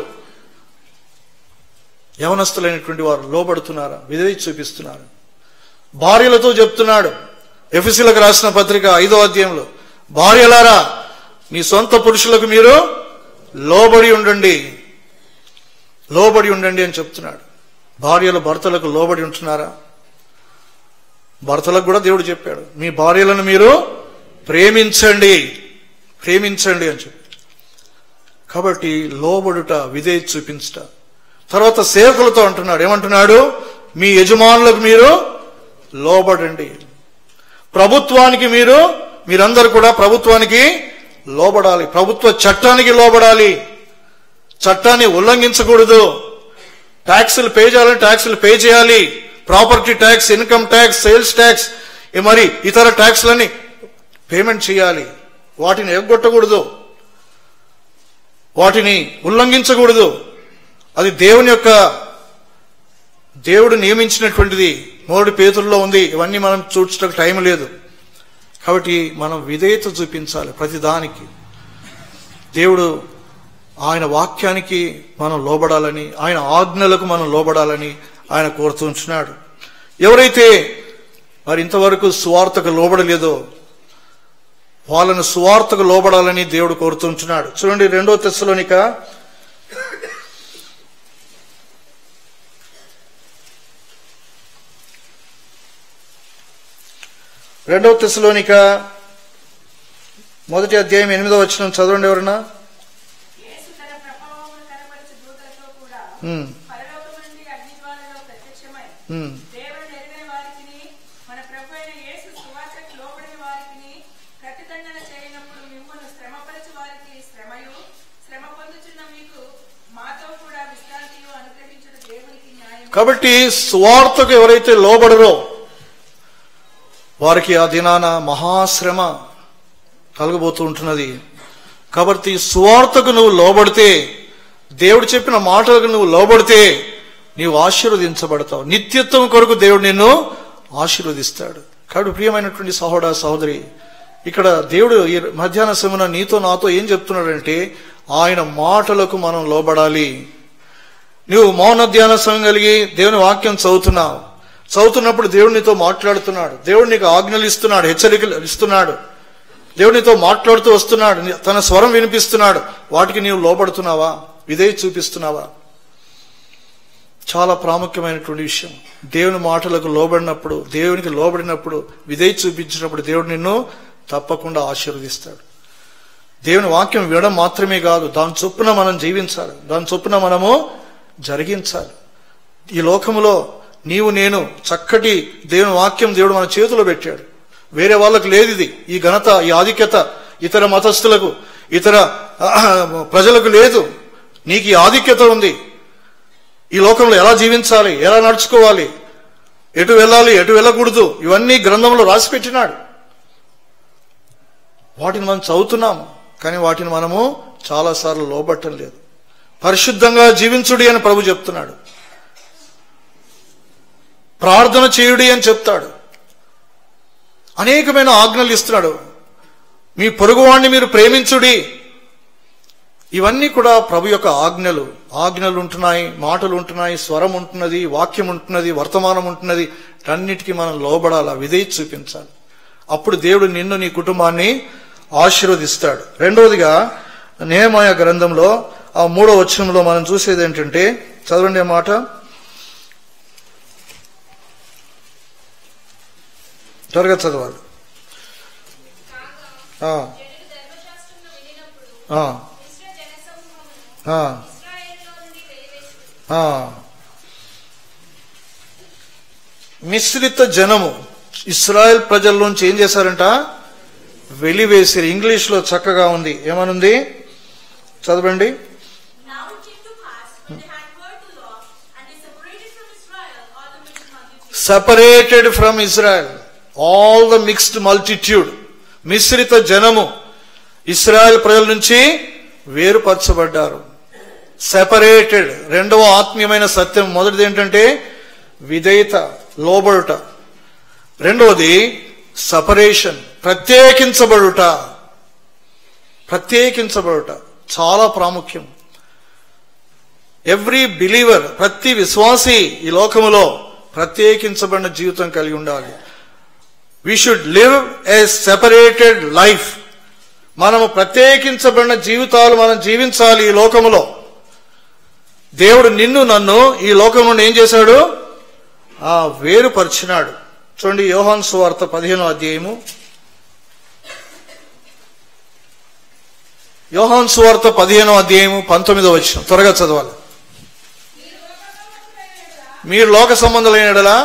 యవనస్తులైనటువంటి వారు లోబడుతున్నారా విధేయ చూపిస్తున్నారు భార్యలతో చెప్తున్నాడు ఎఫ్ఎస్సీలకు రాసిన పత్రిక ఐదో అధ్యాయంలో భార్యలారా మీ సొంత పురుషులకు మీరు లోబడి ఉండండి లోబడి ఉండండి అని చెప్తున్నాడు భార్యలు భర్తలకు లోబడి ఉంటున్నారా భర్తలకు కూడా దేవుడు చెప్పాడు మీ భార్యలను మీరు ప్రేమించండి ప్రేమించండి అని చెప్పి కాబట్టి లోబడుట విధేయ చూపించుట తర్వాత సేవకులతో అంటున్నాడు ఏమంటున్నాడు మీ యజమానులకు మీరు లోబడండి ప్రభుత్వానికి మీరు మీరందరూ కూడా ప్రభుత్వానికి లోబడాలి ప్రభుత్వ చట్టానికి లోబడాలి చట్టాన్ని ఉల్లంఘించకూడదు ట్యాక్సులు పే చేయాలని ట్యాక్సులు పే చేయాలి property tax income tax sales tax మరి ఇతర ట్యాక్స్లని పేమెంట్ చేయాలి వాటిని ఎగ్గొట్టకూడదు వాటిని ఉల్లంఘించకూడదు అది దేవుని యొక్క దేవుడు నియమించినటువంటిది మూడు పేతుల్లో ఉంది ఇవన్నీ మనం చూడటానికి టైం లేదు కాబట్టి మనం విధేయత చూపించాలి ప్రతి దానికి దేవుడు ఆయన వాక్యానికి మనం లోబడాలని ఆయన ఆజ్ఞలకు మనం లోబడాలని ఆయన కోరుతుంటున్నాడు ఎవరైతే మరి ఇంతవరకు సువార్తకు లోబడలేదో వాళ్ళను సువార్తకు లోబడాలని దేవుడు కోరుతుంటున్నాడు చూడండి రెండో తెస్సలోనిక రెండవ తెస్సలోనిక మొదటి అధ్యాయం ఎనిమిదో వచ్చిన చదవండి ఎవరన్నా యేసు తన ప్రభావమును కనపరచు దూతలతో కూడా ఉమ్, పరలోకము నుండి అగ్నిజ్వాలలో ప్రత్యక్షమై ఉమ్. దేవుడు ఎరిగిన వారికి మన ప్రభు అయిన యేసు సువార్తకు లోబడిన వారికి ప్రతిదండన చేయనప్పుడు మిమ్మల్ని శ్రమపరచు వారికి శ్రమయు శ్రమ పొందుచున్న మీకు మాతో కూడా విశ్రాంతియు అనుగ్రహించుట దేవునికి న్యాయం కాబట్టి సువార్తకు ఎవరైతే లోబడరో వారికి ఆ దినాన మహాశ్రమ కలగబోతూ ఉంటున్నది కాబట్టి సువార్తకు నువ్వు లోబడితే దేవుడు చెప్పిన మాటలకు నువ్వు లోబడితే నీవు ఆశీర్వదించబడతావు నిత్యత్వం కొరకు దేవుడు నిన్ను ఆశీర్వదిస్తాడు కాబట్టి ప్రియమైనటువంటి సహోదర సహోదరి ఇక్కడ దేవుడు ఈ మధ్యాహ్న సమయంలో నీతో నాతో ఏం చెప్తున్నాడంటే ఆయన మాటలకు మనం లోబడాలి నువ్వు మౌన ధ్యాన సమయం కలిగి దేవుని వాక్యం చదువుతున్నావు చదువుతున్నప్పుడు దేవుడు నీతో మాట్లాడుతున్నాడు దేవుడు నీకు ఆజ్ఞలు ఇస్తున్నాడు హెచ్చరికలు ఇస్తున్నాడు దేవుడు నీతో మాట్లాడుతూ వస్తున్నాడు నీ- తన స్వరం వినిపిస్తున్నాడు వాటికి నీవు లోబడుతున్నావా విధేయ చూపిస్తున్నావా చాలా ప్రాముఖ్యమైనటువంటి విషయం దేవుని మాటలకు లోబడినప్పుడు దేవునికి లోబడినప్పుడు విధేయ చూపించినప్పుడు దేవుడు నిన్ను తప్పకుండా ఆశీర్వదిస్తాడు దేవుని వాక్యం వినడం మాత్రమే కాదు దాని చొప్పున మనం జీవించాలి దాని చొప్పున మనము జరిగించాలి ఈ లోకములో నీవు నేను చక్కటి దేవుని వాక్యం దేవుడు మన చేతిలో పెట్టాడు వేరే వాళ్ళకు లేదు ఇది ఈ ఘనత ఈ ఆధిక్యత ఇతర మతస్థులకు ఇతర ఆ, ప్రజలకు లేదు నీకు ఈ ఆధిక్యత ఉంది ఈ లోకంలో ఎలా జీవించాలి ఎలా నడుచుకోవాలి ఎటు వెళ్ళాలి ఎటు వెళ్ళకూడదు ఇవన్నీ గ్రంథంలో రాసి పెట్టినాడు వాటిని మనం చదువుతున్నాము కానీ వాటిని మనము చాలాసార్లు లోబట్టం లేదు పరిశుద్ధంగా జీవించుడి అని ప్రభు చెప్తున్నాడు ప్రార్థన చేయుడి అని చెప్తాడు అనేకమైన ఆజ్ఞలు ఇస్తున్నాడు మీ పొరుగువాణ్ణి మీరు ప్రేమించుడి ఇవన్నీ కూడా ప్రభు యొక్క ఆజ్ఞలు ఆజ్ఞలు ఉంటున్నాయి మాటలు ఉంటున్నాయి స్వరం ఉంటున్నది వాక్యం ఉంటున్నది వర్తమానం ఉంటున్నది అన్నిటికీ మనం లోబడాలి విధేయ చూపించాలి అప్పుడు దేవుడు నిన్ను నీ కుటుంబాన్ని ఆశీర్వదిస్తాడు రెండవదిగా నేమాయ గ్రంథంలో ఆ మూడో వచనంలో మనం చూసేది ఏంటంటే చదవండి ఆ మాట త్వరగా చదవాలి ఆ, జనులు ధర్మశాస్త్రమును వినినప్పుడు ఆ, మిశ్ర జనసమూహమును ఆ, ఇశ్రాయేలులో నుండి వెలివేసి ఆ. మిశ్రిత జనము ఇస్రాయెల్ ప్రజల్లోంచి ఏం చేశారంట వెలివేసిరి ఇంగ్లీష్ లో చక్కగా ఉంది ఏమనుంది చదవండి Now it came to pass, when they had heard the law, and they separated from Israel all the mixed multitude. Separated from Israel all the mixed multitude మిశ్రిత జనము ఇస్రాయెల్ ప్రజల నుంచి వేరుపరచబడ్డారు సెపరేటెడ్ రెండవ ఆత్మీయమైన సత్యం మొదటిది ఏంటంటే విధేయత లోబడుట రెండవది సపరేషన్ ప్రత్యేకించబడుట ప్రత్యేకించబడుట చాలా ప్రాముఖ్యం ఎవ్రీ బిలీవర్ ప్రతి విశ్వాసి ఈ లోకములో ప్రత్యేకించబడిన జీవితం కలిగి ఉండాలి we should live a separated life మనము ప్రత్యేకించబడిన జీవితాలు మనం జీవించాలి ఈ లోకములో దేవుడు నిన్ను నన్ను ఈ లోకం నుండి ఏం చేశాడు ఆ వేరుపరిచినాడు చూడండి యోహాన్ సువార్త పదిహేనో అధ్యాయము యోహాన్ సువార్త పదిహేనో అధ్యాయము పంతొమ్మిదో వచ్చిన త్వరగా చదవాలి మీరు లోక సంబంధులైనడలా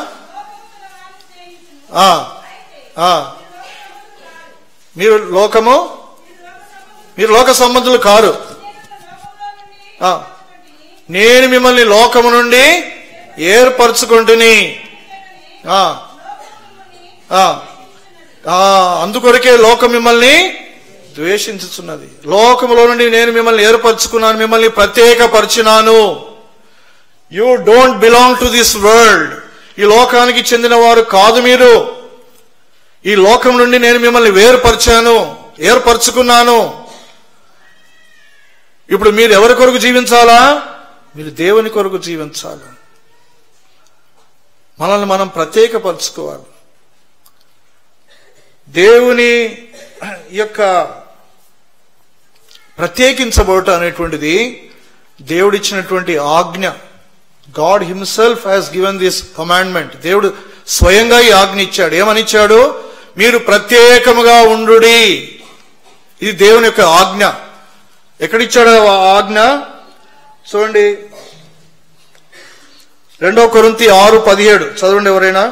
ఆ, ఆ. మీరు లోకము మీరు లోక సంబంధులు కారు ఆ. నేను మిమ్మల్ని లోకము నుండి ఏర్పరచుకుంటుని ఆ. ఆ. ఆ, అందుకొరకే లోకం మిమ్మల్ని ద్వేషించుచున్నది లోకములో నుండి నేను మిమ్మల్ని ఏర్పరచుకున్నాను మిమ్మల్ని ప్రత్యేకపరిచినాను you don't belong to this world ఈ లోకానికి చెందిన వారు కాదు మీరు ఈ లోకం నుండి నేను మిమ్మల్ని వేరుపరిచాను ఏర్పరచుకున్నాను ఇప్పుడు మీరు ఎవరి కొరకు జీవించాలా మీరు దేవుని కొరకు జీవించాలి మనల్ని మనం ప్రత్యేకపరచుకోవాలి దేవుని ఈ యొక్క ప్రత్యేకించబోట అనేటువంటిది దేవుడిచ్చినటువంటి ఆజ్ఞ God himself has given this commandment దేవుడు స్వయంగా ఈ ఆజ్ఞ ఇచ్చాడు ఏమని ఇచ్చాడు మీరు ప్రత్యేకముగా ఉండుడి ఇది దేవుని యొక్క ఆజ్ఞ ఎక్కడిచ్చాడు ఆ ఆజ్ఞ చూడండి రెండో కొరింతి ఆరు పదిహేడు చదవండి ఎవరైనా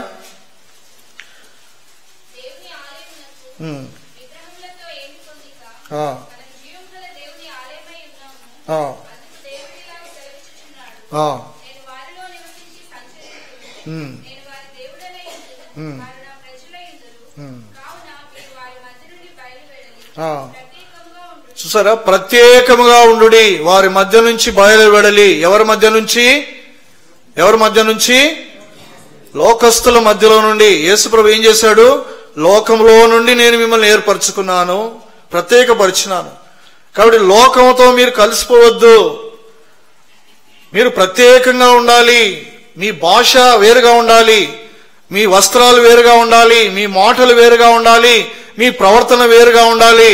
దేవుని ఆలయమునకు ఉమ్, విగ్రహములతో ఏమి పొందిక ఆ, మనం జీవముల దేవుని ఆలయమై ఉన్నాము ఆ, అందుకు దేవుడు ఇలాగ సెలవిచ్చుచున్నాడు ఆ, నేను వారిలో నివసించి సంచరించుదును ఉమ్, నేను వారి దేవుడనై ఉందును Hmm. వారు నా ప్రజలై ఉందురు ఉమ్. కావున మీరు వారి మధ్య నుండి బయలువెడలి ఆ. ప్రత్యేకంగా ఉండు చూసారా ప్రత్యేకముగా ఉండుడి వారి మధ్య నుంచి బయలువెడలి ఎవరి మధ్య నుంచి ఎవరి మధ్య నుంచి లోకస్తుల మధ్యలో నుండి యేసుప్రభు ఏం చేశాడు లోకంలో నుండి నేను మిమ్మల్ని ఏర్పరచుకున్నాను ప్రత్యేకపరిచినాను కాబట్టి లోకంతో మీరు కలిసిపోవద్దు మీరు ప్రత్యేకంగా ఉండాలి మీ భాష వేరుగా ఉండాలి మీ వస్త్రాలు వేరుగా ఉండాలి మీ మాటలు వేరుగా ఉండాలి మీ ప్రవర్తన వేరుగా ఉండాలి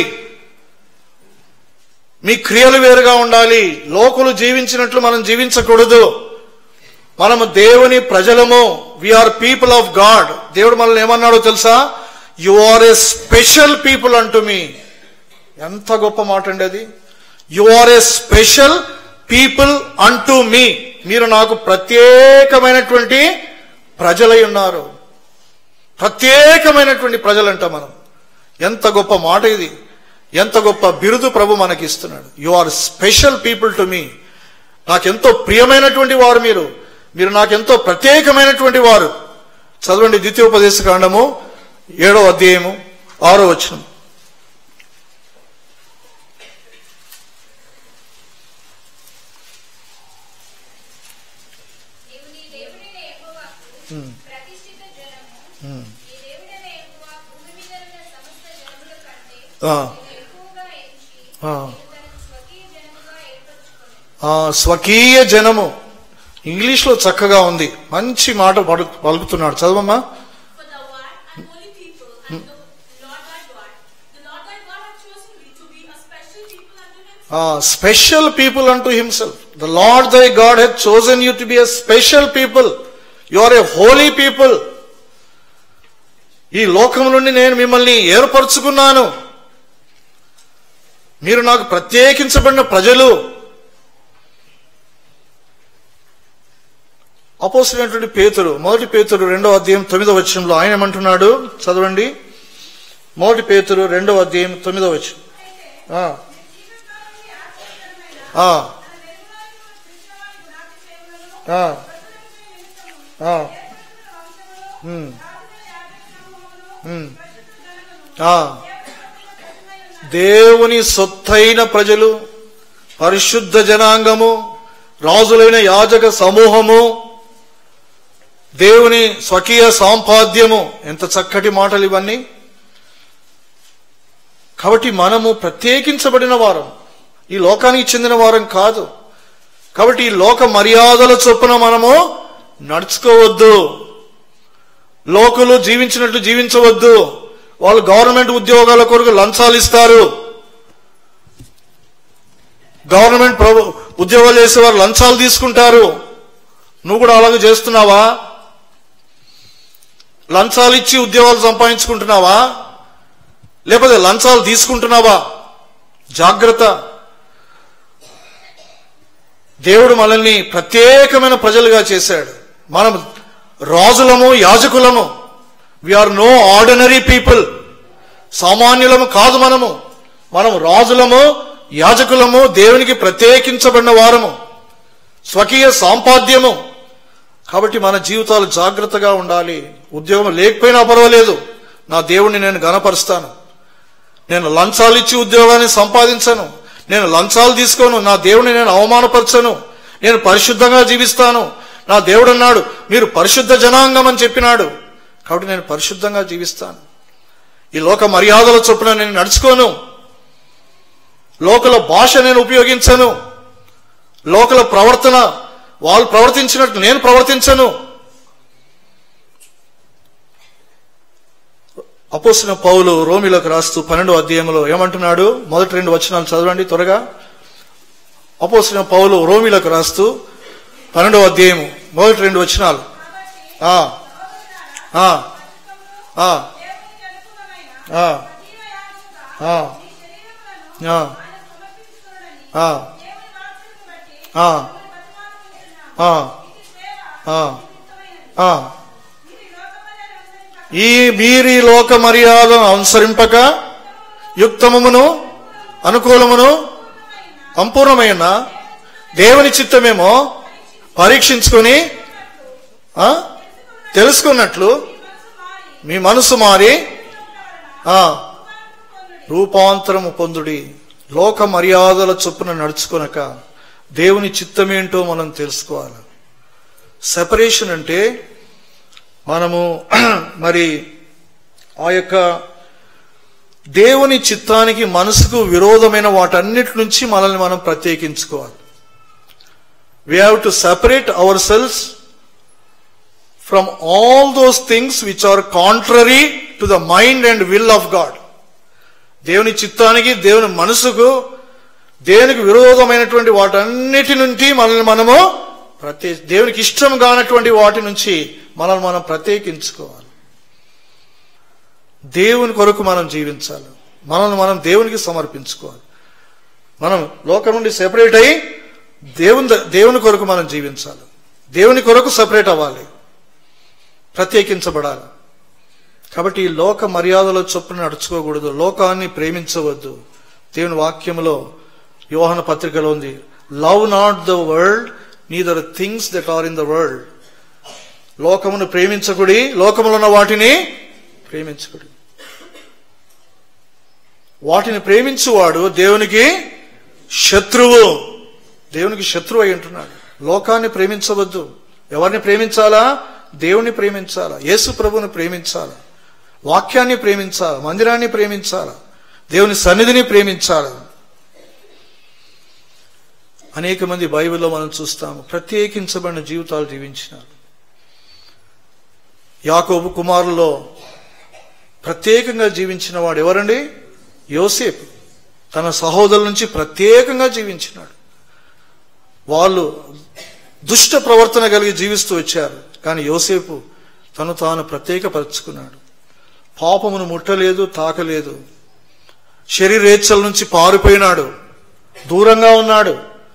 మీ క్రియలు వేరుగా ఉండాలి లోకులు జీవించినట్లు మనం జీవించకూడదు మనము దేవుని ప్రజలము ఆర్ పీపుల్ ఆఫ్ గాడ్ దేవుడు మనల్ని ఏమన్నాడో తెలుసా you are a special people అంటూ మీ ఎంత గొప్ప మాట అండి అది you are a special people అంటూ మీ మీరు నాకు ప్రత్యేకమైనటువంటి ప్రజలై ఉన్నారు ప్రత్యేకమైనటువంటి ప్రజలంట మనం ఎంత గొప్ప మాట ఇది ఎంత గొప్ప బిరుదు ప్రభు మనకి ఇస్తున్నాడు you are special people to me నాకెంతో ప్రియమైనటువంటి వారు మీరు మీరు నాకెంతో ప్రత్యేకమైనటువంటి వారు చదవండి ద్వితీయోపదేశ కాండము ఏడో అధ్యాయము ఆరో వచనం నీవు నీ దేవుడైన యెహోవాకు ప్రతిష్ఠిత జనము నీ దేవుడైన యెహోవా భూమి మీద ఉన్న సమస్త జనముల కంటే ఆ, నిన్ను ఎక్కువగా ఎంచి ఆ. నిన్ను తనకు స్వకీయ జనముగా ఏర్పరచుకొనెను. ఆ, స్వకీయ జనము ఇంగ్లీష్ లో చక్కగా ఉంది మంచి మాట పలు- పలుకుతున్నాడు చదవమ్మా For thou art an holy people unto the Lord thy God. The Lord thy God hath chosen thee to be a special people unto himself. Special people అంటూ himself the Lord thy God hath chosen you to be a special people you are a holy people ఈ లోకం నుండి నేను మిమ్మల్ని ఏర్పరచుకున్నాను మీరు నాకు ప్రత్యేకించబడిన ప్రజలు అపోసినటువంటి పేతురు మొదటి పేతురు రెండో అధ్యాయం తొమ్మిదో వచనంలో ఆయన ఏమంటున్నాడు చదవండి మొదటి పేతురు రెండో అధ్యాయం తొమ్మిదో వచనం ఆ. ఆ. ఆ. ఆ. ఉమ్. ఉమ్. ఆ. దేవుని సొత్తైన ప్రజలు పరిశుద్ధ జనాంగము రాజులైన యాజక సమూహము దేవుని స్వకీయ సాంపాద్యము ఎంత చక్కటి మాటలు ఇవన్నీ కాబట్టి మనము ప్రత్యేకించబడిన వారం ఈ లోకానికి చెందిన వారం కాదు కాబట్టి ఈ లోక మర్యాదల చొప్పున మనము నడుచుకోవద్దు లోకులు జీవించినట్లు జీవించవద్దు వాళ్ళు గవర్నమెంట్ ఉద్యోగాల కొరకు లంచాలు ఇస్తారు గవర్నమెంట్ ప్రభు ఉద్యోగాలు చేసేవారు లంచాలు తీసుకుంటారు నువ్వు కూడా అలాగే చేస్తున్నావా లంచాలు ఇచ్చి ఉద్యోగాలు సంపాదించుకుంటున్నావా లేకపోతే లంచాలు తీసుకుంటున్నావా జాగ్రత్త దేవుడు మనల్ని ప్రత్యేకమైన ప్రజలుగా చేశాడు మనం రాజులము యాజకులము ఆర్ నో ఆర్డినరీ పీపుల్ సామాన్యులము కాదు మనము మనం రాజులము యాజకులము దేవునికి ప్రత్యేకించబడిన వారము స్వకీయ సాంపాద్యము కాబట్టి మన జీవితాలు జాగ్రత్తగా ఉండాలి ఉద్యోగం లేకపోయినా పర్వాలేదు నా దేవుణ్ణి నేను గనపరుస్తాను నేను లంచాలు ఇచ్చి ఉద్యోగాన్ని సంపాదించను నేను లంచాలు తీసుకోను నా దేవుని నేను అవమానపరచను నేను పరిశుద్ధంగా జీవిస్తాను నా దేవుడు అన్నాడు మీరు పరిశుద్ధ జనాంగం అని చెప్పినాడు కాబట్టి నేను పరిశుద్ధంగా జీవిస్తాను ఈ లోక మర్యాదల చొప్పున నేను నడుచుకోను లోకల భాష నేను ఉపయోగించను లోకల ప్రవర్తన వాళ్ళు ప్రవర్తించినట్టు నేను ప్రవర్తించను అపోసిన పౌలు రోమిలకు రాస్తూ పన్నెండో అధ్యాయంలో ఏమంటున్నాడు మొదటి రెండు వచనాలు చదవండి త్వరగా అపోసిన పౌలు రోమిలకు రాస్తూ పన్నెండో అధ్యాయము మొదటి రెండు వచనాలు ఆ, ఆ, ఆ, దేవునికి అనుకూలమైన ఆ, సజీవ యాగముగా ఆ, మీ శరీరములను ఆ, ఆయన సమర్పించుకోనని ఆ, దేవుని వాక్యమును బట్టి ఆ, మిమ్మల్ని బతిమాలుకుంటున్నాము. ఆ, ఇది సేవ ఆ, యుక్తమైనది. ఆ. ఇది లోకమర్యాద అనుసరింపక ఈ మీరి లోక మర్యాదను అనుసరింపక యుక్తమును అనుకూలమును సంపూర్ణమైన దేవుని చిత్తమేమో పరీక్షించుకొని ఆ, తెలుసుకున్నట్లు మీ మనసు మారి ఆ, రూపాంతరము పొందుడి లోక మర్యాదల చొప్పున నడుచుకొనక దేవుని చిత్తమేంటో మనం తెలుసుకోవాలి సెపరేషన్ అంటే మనము మరి ఆ యొక్క దేవుని చిత్తానికి మనసుకు విరోధమైన వాటన్నిటి నుంచి మనల్ని మనం ప్రత్యేకించుకోవాలి we have to separate ourselves from all those things which are contrary to the mind and will of God దేవుని చిత్తానికి దేవుని మనసుకు దేవునికి విరోధమైనటువంటి వాటన్నిటి నుంచి మనల్ని మనము ప్రత్యే దేవునికి ఇష్టం కానటువంటి వాటి నుంచి మనల్ని మనం ప్రత్యేకించుకోవాలి దేవుని కొరకు మనం జీవించాలి మనల్ని మనం దేవునికి సమర్పించుకోవాలి మనం లోకం నుండి సెపరేట్ అయ్యి దేవుని ద- దేవుని కొరకు మనం జీవించాలి దేవుని కొరకు సెపరేట్ అవ్వాలి ప్రత్యేకించబడాలి కాబట్టి ఈ లోక మర్యాదల చొప్పున నడుచుకోకూడదు లోకాన్ని ప్రేమించవద్దు దేవుని వాక్యంలో యోహన పత్రికలో ఉంది love not the world neither things that are in the world లోకమును ప్రేమించకుడి లోకములో ఉన్న వాటిని ప్రేమించకుడి వాటిని ప్రేమించువాడు దేవునికి శత్రువు దేవునికి శత్రువు అయి ఉంటున్నాడు లోకాన్ని ప్రేమించవద్దు ఎవరిని ప్రేమించాలా దేవుని ప్రేమించాలా యేసు ప్రభుని ప్రేమించాలా వాక్యాన్ని ప్రేమించాలా మందిరాన్ని ప్రేమించాలా దేవుని సన్నిధిని ప్రేమించాలి అనేక మంది బైబిల్లో మనం చూస్తాము ప్రత్యేకించబడిన జీవితాలు జీవించినారు యాకోబు కుమారుల్లో ప్రత్యేకంగా జీవించిన వాడు ఎవరండి యోసేపు తన సహోదరుల నుంచి ప్రత్యేకంగా జీవించినాడు వాళ్ళు దుష్ట ప్రవర్తన కలిగి జీవిస్తూ వచ్చారు కానీ యోసేపు తను తాను ప్రత్యేకపరుచుకున్నాడు పాపమును ముట్టలేదు తాకలేదు శరీరేచ్ఛల నుంచి పారిపోయినాడు దూరంగా ఉన్నాడు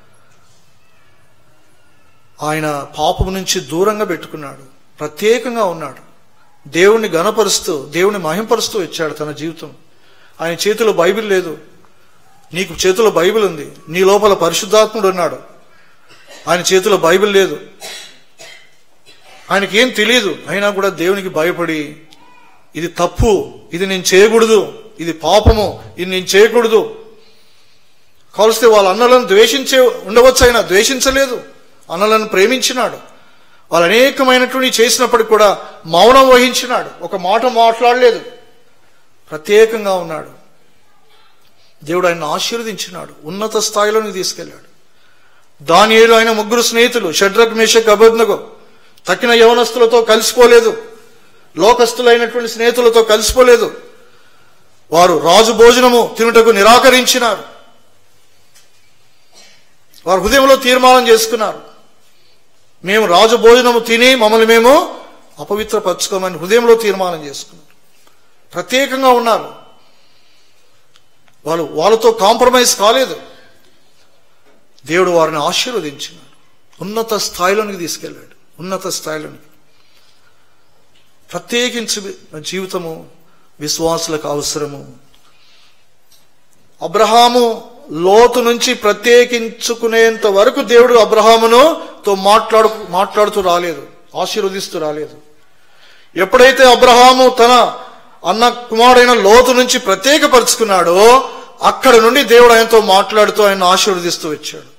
ఆయన పాపము నుంచి దూరంగా పెట్టుకున్నాడు ప్రత్యేకంగా ఉన్నాడు దేవుణ్ణి గణపరుస్తూ దేవుని మహింపరుస్తూ ఇచ్చాడు తన జీవితం ఆయన చేతిలో బైబిల్ లేదు నీకు చేతిలో బైబిల్ ఉంది నీ లోపల పరిశుద్ధాత్ముడు ఉన్నాడు ఆయన చేతిలో బైబిల్ లేదు ఆయనకి ఏం తెలియదు అయినా కూడా దేవునికి భయపడి ఇది తప్పు ఇది నేను చేయకూడదు ఇది పాపము ఇది నేను చేయకూడదు కావలిస్తే వాళ్ళ అన్నలను ద్వేషించే ఉండవచ్చు ఆయన ద్వేషించలేదు అన్నలను ప్రేమించినాడు వాళ్ళు అనేకమైనటువంటి చేసినప్పటికి కూడా మౌనం వహించినాడు ఒక మాట మాట్లాడలేదు ప్రత్యేకంగా ఉన్నాడు దేవుడు ఆయన ఆశీర్వదించినాడు ఉన్నత స్థాయిలోకి తీసుకెళ్ళాడు దానియేలు ఆయన ముగ్గురు స్నేహితులు షడ్రక్ మేషక్ అబద్నగో తక్కిన యవనస్తులతో కలిసిపోలేదు లోకస్తులైనటువంటి స్నేహితులతో కలిసిపోలేదు వారు రాజు భోజనము తినుటకు నిరాకరించినారు వారు హృదయంలో తీర్మానం చేసుకున్నారు మేము రాజు భోజనము తిని మమ్మల్ని మేము అపవిత్రపరచుకోమని హృదయంలో తీర్మానం చేసుకున్నారు ప్రత్యేకంగా ఉన్నారు వాళ్ళు వాళ్ళతో కాంప్రమైజ్ కాలేదు దేవుడు వారిని ఆశీర్వదించినాడు ఉన్నత స్థాయిలోనికి తీసుకెళ్ళాడు ఉన్నత స్థాయిలోనికి ప్రత్యేకించి జీవితము విశ్వాసులకు అవసరము అబ్రహాము లోతు నుంచి ప్రత్యేకించుకునేంత వరకు దేవుడు అబ్రహామును తో మాట్లాడు మాట్లాడుతూ రాలేదు ఆశీర్వదిస్తూ రాలేదు ఎప్పుడైతే అబ్రహాము తన అన్న కుమారుడైన లోతు నుంచి ప్రత్యేకపరుచుకున్నాడో అక్కడ నుండి దేవుడు ఆయనతో మాట్లాడుతూ ఆయన ఆశీర్వదిస్తూ వచ్చాడు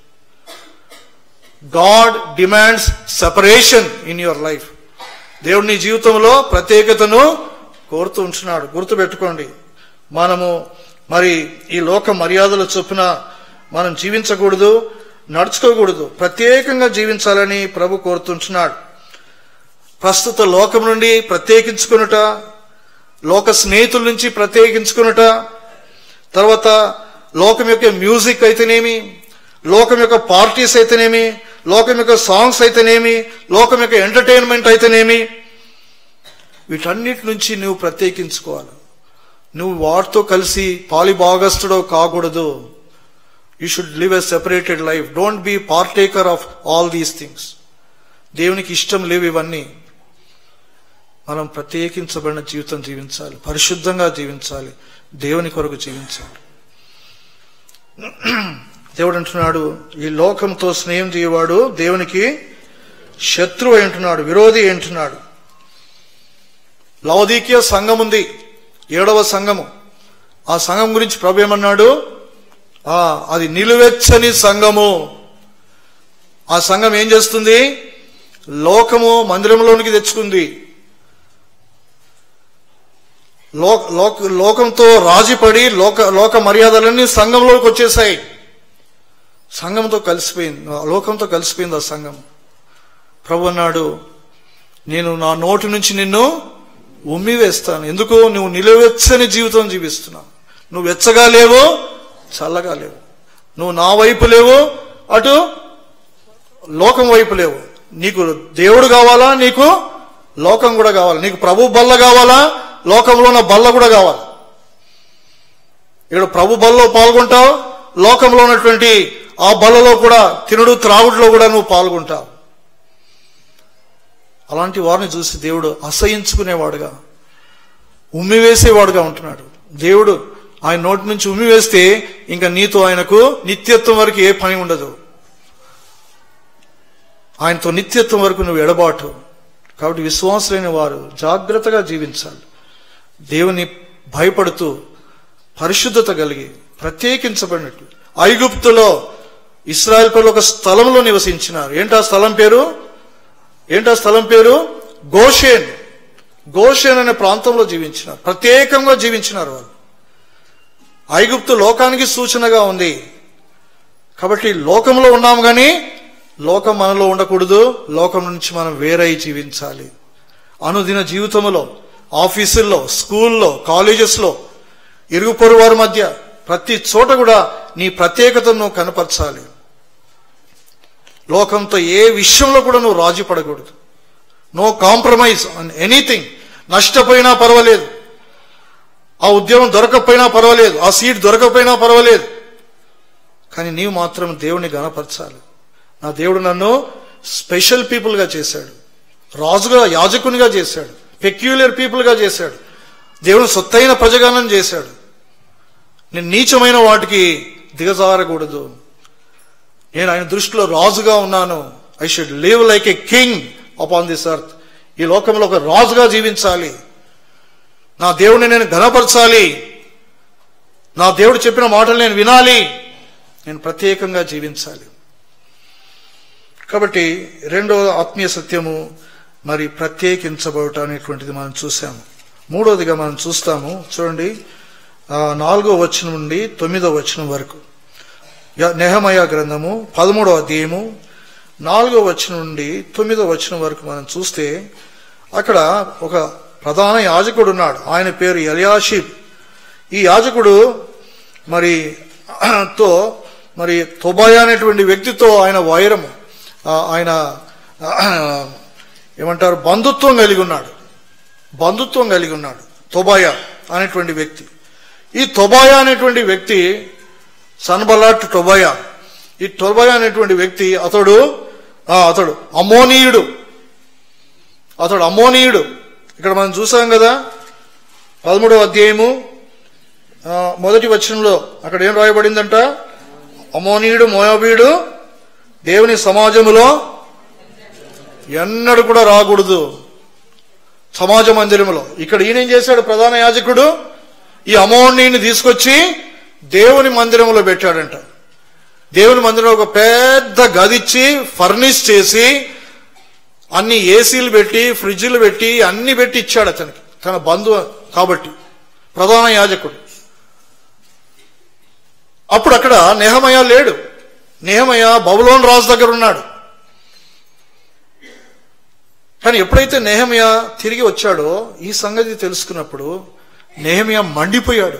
God demands separation in your life దేవుడు నీ జీవితంలో ప్రత్యేకతను కోరుతూ ఉంటున్నాడు గుర్తుపెట్టుకోండి మనము మరి ఈ లోక మర్యాదల చొప్పున మనం జీవించకూడదు నడుచుకోకూడదు ప్రత్యేకంగా జీవించాలని ప్రభు కోరుతుంటున్నాడు ప్రస్తుత లోకం నుండి ప్రత్యేకించుకునుట లోక స్నేహితుల నుంచి ప్రత్యేకించుకునుట తర్వాత లోకం యొక్క మ్యూజిక్ అయితేనేమి లోకం యొక్క పార్టీస్ అయితేనేమి లోకం యొక్క సాంగ్స్ అయితేనేమి లోకం యొక్క ఎంటర్టైన్మెంట్ అయితేనేమి వీటన్నిటి నుంచి నువ్వు ప్రత్యేకించుకోవాలి నువ్వు వాటితో కలిసి పాలిభాగస్తుడో కాకూడదు you should live a separated life don't be partaker of all these things దేవునికి ఇష్టం లేవు ఇవన్నీ మనం ప్రత్యేకించబడిన జీవితం జీవించాలి పరిశుద్ధంగా జీవించాలి దేవుని కొరకు జీవించాలి దేవుడు అంటున్నాడు ఈ లోకంతో స్నేహం చేయవాడు దేవునికి శత్రువు అయి ఉంటున్నాడు విరోధి అయి ఉంటున్నాడు లవదీకీయ సంఘం ఉంది ఏడవ సంఘము ఆ సంఘం గురించి ప్రభు ఏమన్నాడు ఆ అది నిలువెచ్చని సంఘము ఆ సంఘం ఏం చేస్తుంది లోకము మందిరంలోనికి తెచ్చుకుంది లోక లోక లోకంతో రాజీపడి లోక లోక మర్యాదలన్నీ సంఘంలోకి వచ్చేసాయి సంఘంతో కలిసిపోయింది ఆ లోకంతో కలిసిపోయింది ఆ సంఘం ప్రభు అన్నాడు నేను నా నోటి నుంచి నిన్ను ఉమ్మి వేస్తాను ఎందుకు నువ్వు నిలువెచ్చని జీవితం జీవిస్తున్నావు నువ్వు వెచ్చగా లేవు చల్లగా లేవు నువ్వు నా వైపు లేవు అటు లోకం వైపు లేవు నీకు దేవుడు కావాలా నీకు లోకం కూడా కావాలి నీకు ప్రభు బల్ల కావాలా లోకంలో ఉన్న బల్ల కూడా కావాలి ఇక్కడ ప్రభు బల్లో పాల్గొంటావు లోకంలో ఉన్నటువంటి ఆ బల్లలో కూడా తినుడు త్రాగుడులో కూడా నువ్వు పాల్గొంటావు అలాంటి వారిని చూసి దేవుడు అసహించుకునేవాడుగా ఉమ్మి వేసేవాడుగా ఉంటున్నాడు దేవుడు ఆయన నోటి నుంచి ఉమ్మి వేస్తే ఇంకా నీతో ఆయనకు నిత్యత్వం వరకు ఏ పని ఉండదు ఆయనతో నిత్యత్వం వరకు నువ్వు ఎడబాటు కాబట్టి విశ్వాసులైన వారు జాగ్రత్తగా జీవించాలి దేవుని భయపడుతూ పరిశుద్ధత కలిగి ప్రత్యేకించబడినట్టు ఐగుప్తులో ఇస్రాయల్ పిల్లలు ఒక స్థలంలో నివసించినారు ఏంటా స్థలం పేరు ఏంటా స్థలం పేరు గోషేన్ గోషేన్ అనే ప్రాంతంలో జీవించినారు ప్రత్యేకంగా జీవించినారు వాళ్ళు ఐగుప్తు లోకానికి సూచనగా ఉంది కాబట్టి లోకంలో ఉన్నాం కానీ లోకం మనలో ఉండకూడదు లోకం నుంచి మనం వేరై జీవించాలి అనుదిన జీవితంలో ఆఫీసుల్లో స్కూల్లో కాలేజెస్లో ఇరుగు పొరుగు వారి మధ్య ప్రతి చోట కూడా నీ ప్రత్యేకతను నువ్వు కనపరచాలి లోకంతో ఏ విషయంలో కూడా నువ్వు రాజీ పడకూడదు నో కాంప్రమైజ్ ఆన్ ఎనీథింగ్ నష్టపోయినా పర్వాలేదు ఆ ఉద్యోగం దొరకకపోయినా పర్వాలేదు ఆ సీట్ దొరకకపోయినా పర్వాలేదు కానీ నీవు మాత్రం దేవుని గణపరచాలి నా దేవుడు నన్ను స్పెషల్ పీపుల్గా చేశాడు రాజుగా యాజకునిగా చేశాడు పెక్యులర్ పీపుల్గా చేశాడు దేవుని సొత్తైన ప్రజగానం చేశాడు నేను నీచమైన వాటికి దిగజారకూడదు నేను ఆయన దృష్టిలో రాజుగా ఉన్నాను I should live like a king upon this earth ఈ లోకంలో ఒక రాజుగా జీవించాలి నా దేవుడిని నేను ఘనపరచాలి నా దేవుడు చెప్పిన మాటలు నేను వినాలి నేను ప్రత్యేకంగా జీవించాలి కాబట్టి రెండో ఆత్మీయ సత్యము మరి ప్రత్యేకించబడట అనేటువంటిది మనం చూసాము మూడోదిగా మనం చూస్తాము చూడండి ఆ, నాలుగో వచనం నుండి తొమ్మిదో వచనం వరకు య- నెహమయ గ్రంథము పదమూడవ అధ్యాయము నాలుగో వచనం నుండి తొమ్మిదో వచనం వరకు మనం చూస్తే అక్కడ ఒక ప్రధాన యాజకుడు ఉన్నాడు ఆయన పేరు ఎలియాషిబ్ ఈ యాజకుడు మరి తో మరి తొబాయ్ అనేటువంటి వ్యక్తితో ఆయన వైరము ఆ, ఆయన ఆ, ఏమంటారు బంధుత్వం కలిగి ఉన్నాడు బంధుత్వం కలిగి ఉన్నాడు తొబాయ అనేటువంటి వ్యక్తి ఈ తొబాయ అనేటువంటి వ్యక్తి సన్బలాట్ టొబాయ ఈ టొబాయ అనేటువంటి వ్యక్తి అతడు ఆ, అతడు అమోనీయుడు అతడు అమోనీయుడు ఇక్కడ మనం చూసాం కదా పదమూడవ అధ్యాయము ఆ, మొదటి వచనంలో అక్కడ ఏం రాయబడిందంట అమోనీయుడు మోయాబీయుడు దేవుని సమాజములో ఎన్నడూ కూడా రాకూడదు సమాజ మందిరములో ఇక్కడ ఈయన ఏం చేశాడు ప్రధాన యాజకుడు ఈ అమౌంట్ని తీసుకొచ్చి దేవుని మందిరంలో పెట్టాడంట దేవుని మందిరంలో ఒక పెద్ద గదిచ్చి ఫర్నిష్ చేసి అన్ని ఏసీలు పెట్టి ఫ్రిడ్జ్లు పెట్టి అన్ని పెట్టి ఇచ్చాడు అతనికి తన బంధువు కాబట్టి ప్రధాన యాజకుడు అప్పుడు అక్కడ నెహమయ లేడు నెహమయ బబులోన్ రాజు దగ్గర ఉన్నాడు కానీ ఎప్పుడైతే నెహమియా తిరిగి వచ్చాడో ఈ సంగతి తెలుసుకున్నప్పుడు నెహమియా మండిపోయాడు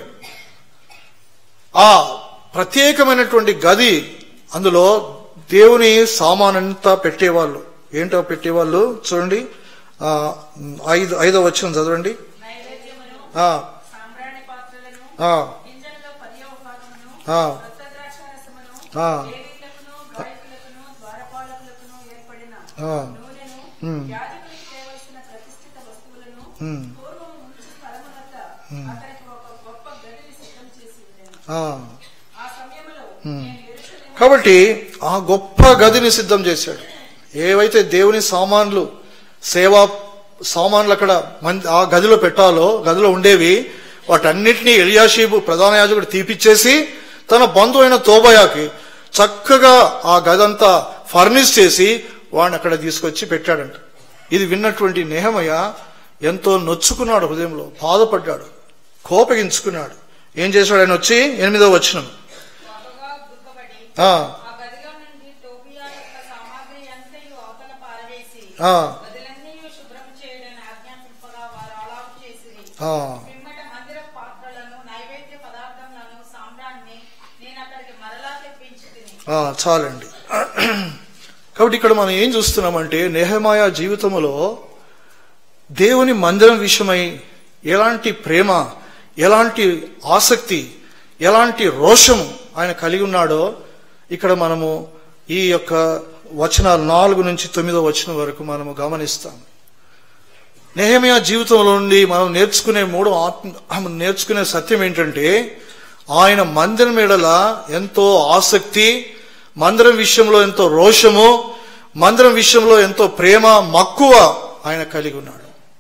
ఆ ప్రత్యేకమైనటువంటి గది అందులో దేవుని సామానంతా పెట్టేవాళ్ళు ఏంటో పెట్టేవాళ్ళు చూడండి ఆ, ఐదు ఐదో వచ్చిన చదవండి నైవేద్యమును ఆ, సాంబ్రాణి పాత్రలను ఆ, గింజల్లో పదియవ భాగమును ఆ. కొత్త ద్రాక్షారసమును ఆ. లేవీయులకును గాయకులకును ద్వారపాలకులకును ఏర్పడిన ఆ. నూనెను ఉమ్. యాజకులకు తేవలసిన ప్రతిష్ఠిత వస్తువులను ఉమ్. పూర్వము ఉంచు స్థలమునొద్ద అతనికి ఒక గొప్ప గదిని సిద్ధం చేసి ఉండెను ఆ. ఆ సమయంలో నేను యెరూషలేము కాబట్టి ఆ గొప్ప గదిని సిద్ధం చేశాడు ఏవైతే దేవుని సామాన్లు సేవా సామాన్లు అక్కడ మం- ఆ గదిలో పెట్టాలో గదిలో ఉండేవి వాటన్నిటినీ ఎలియాషీబు ప్రధాన యాజకుడు తీపిచ్చేసి తన బంధువు అయిన తోబయాకి చక్కగా ఆ గదంతా ఫర్నిష్ చేసి వాడిని అక్కడ తీసుకొచ్చి పెట్టాడంట ఇది విన్నటువంటి నేహమయ్య ఎంతో నొచ్చుకున్నాడు హృదయంలో బాధపడ్డాడు కోపగించుకున్నాడు ఏం చేశాడు ఆయన వచ్చి ఎనిమిదో వచ్చినం బాగా దుఃఖపడి ఆ, ఆ గదిలో నుండి టోబియా యొక్క సామాగ్రి అంతయు అవతల పారవేసి ఆ, గదులన్నీ శుభ్రం చేయడానికి ఆజ్ఞాపింపగా వారు అలాగు చేసిరి ఆ. పిమ్మట మందిర పాత్రలను నైవేద్య పదార్థములను సాంబ్రాన్ని నేను అక్కడికి మరలా తెప్పించి తిని ఆ, చాలండి కాబట్టి ఇక్కడ మనం ఏం చూస్తున్నామంటే నెహమాయ జీవితంలో దేవుని మందిరం విషయమై ఎలాంటి ప్రేమ ఎలాంటి ఆసక్తి ఎలాంటి రోషం ఆయన కలిగి ఉన్నాడో ఇక్కడ మనము ఈ యొక్క వచనాలు నాలుగు నుంచి తొమ్మిదో వచనం వరకు మనము గమనిస్తాం నెహమియా జీవితంలో నుండి మనం నేర్చుకునే మూడో ఆత్మ నేర్చుకునే సత్యం ఏంటంటే ఆయన మందిరం ఎడల ఎంతో ఆసక్తి మందిరం విషయంలో ఎంతో రోషము మందిరం విషయంలో ఎంతో ప్రేమ మక్కువ ఆయన కలిగి ఉన్నాడు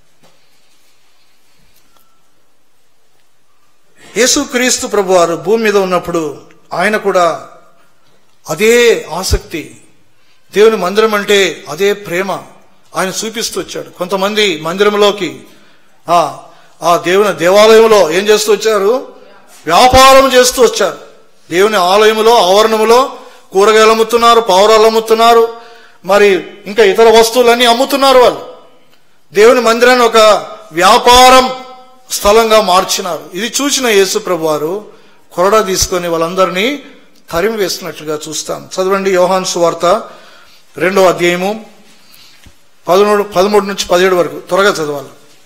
యేసుక్రీస్తు ప్రభు వారు భూమి మీద ఉన్నప్పుడు ఆయన కూడా అదే ఆసక్తి దేవుని మందిరం అంటే అదే ప్రేమ ఆయన చూపిస్తూ వచ్చాడు కొంతమంది మందిరంలోకి ఆ ఆ దేవుని దేవాలయంలో ఏం చేస్తూ వచ్చారు వ్యాపారం చేస్తూ వచ్చారు దేవుని ఆలయములో ఆవరణములో కూరగాయలు అమ్ముతున్నారు పావురాలు అమ్ముతున్నారు మరి ఇంకా ఇతర వస్తువులన్నీ అమ్ముతున్నారు వాళ్ళు దేవుని మందిరాన్ని ఒక వ్యాపారం స్థలంగా మార్చినారు ఇది చూసిన యేసు ప్రభు వారు కొరడా తీసుకొని వాళ్ళందరినీ తరిమి వేస్తున్నట్లుగా చూస్తాం చదవండి యోహాన్ సువార్త రెండో అధ్యాయము పదమూడు పదమూడు నుంచి పదిహేడు వరకు త్వరగా చదవాలి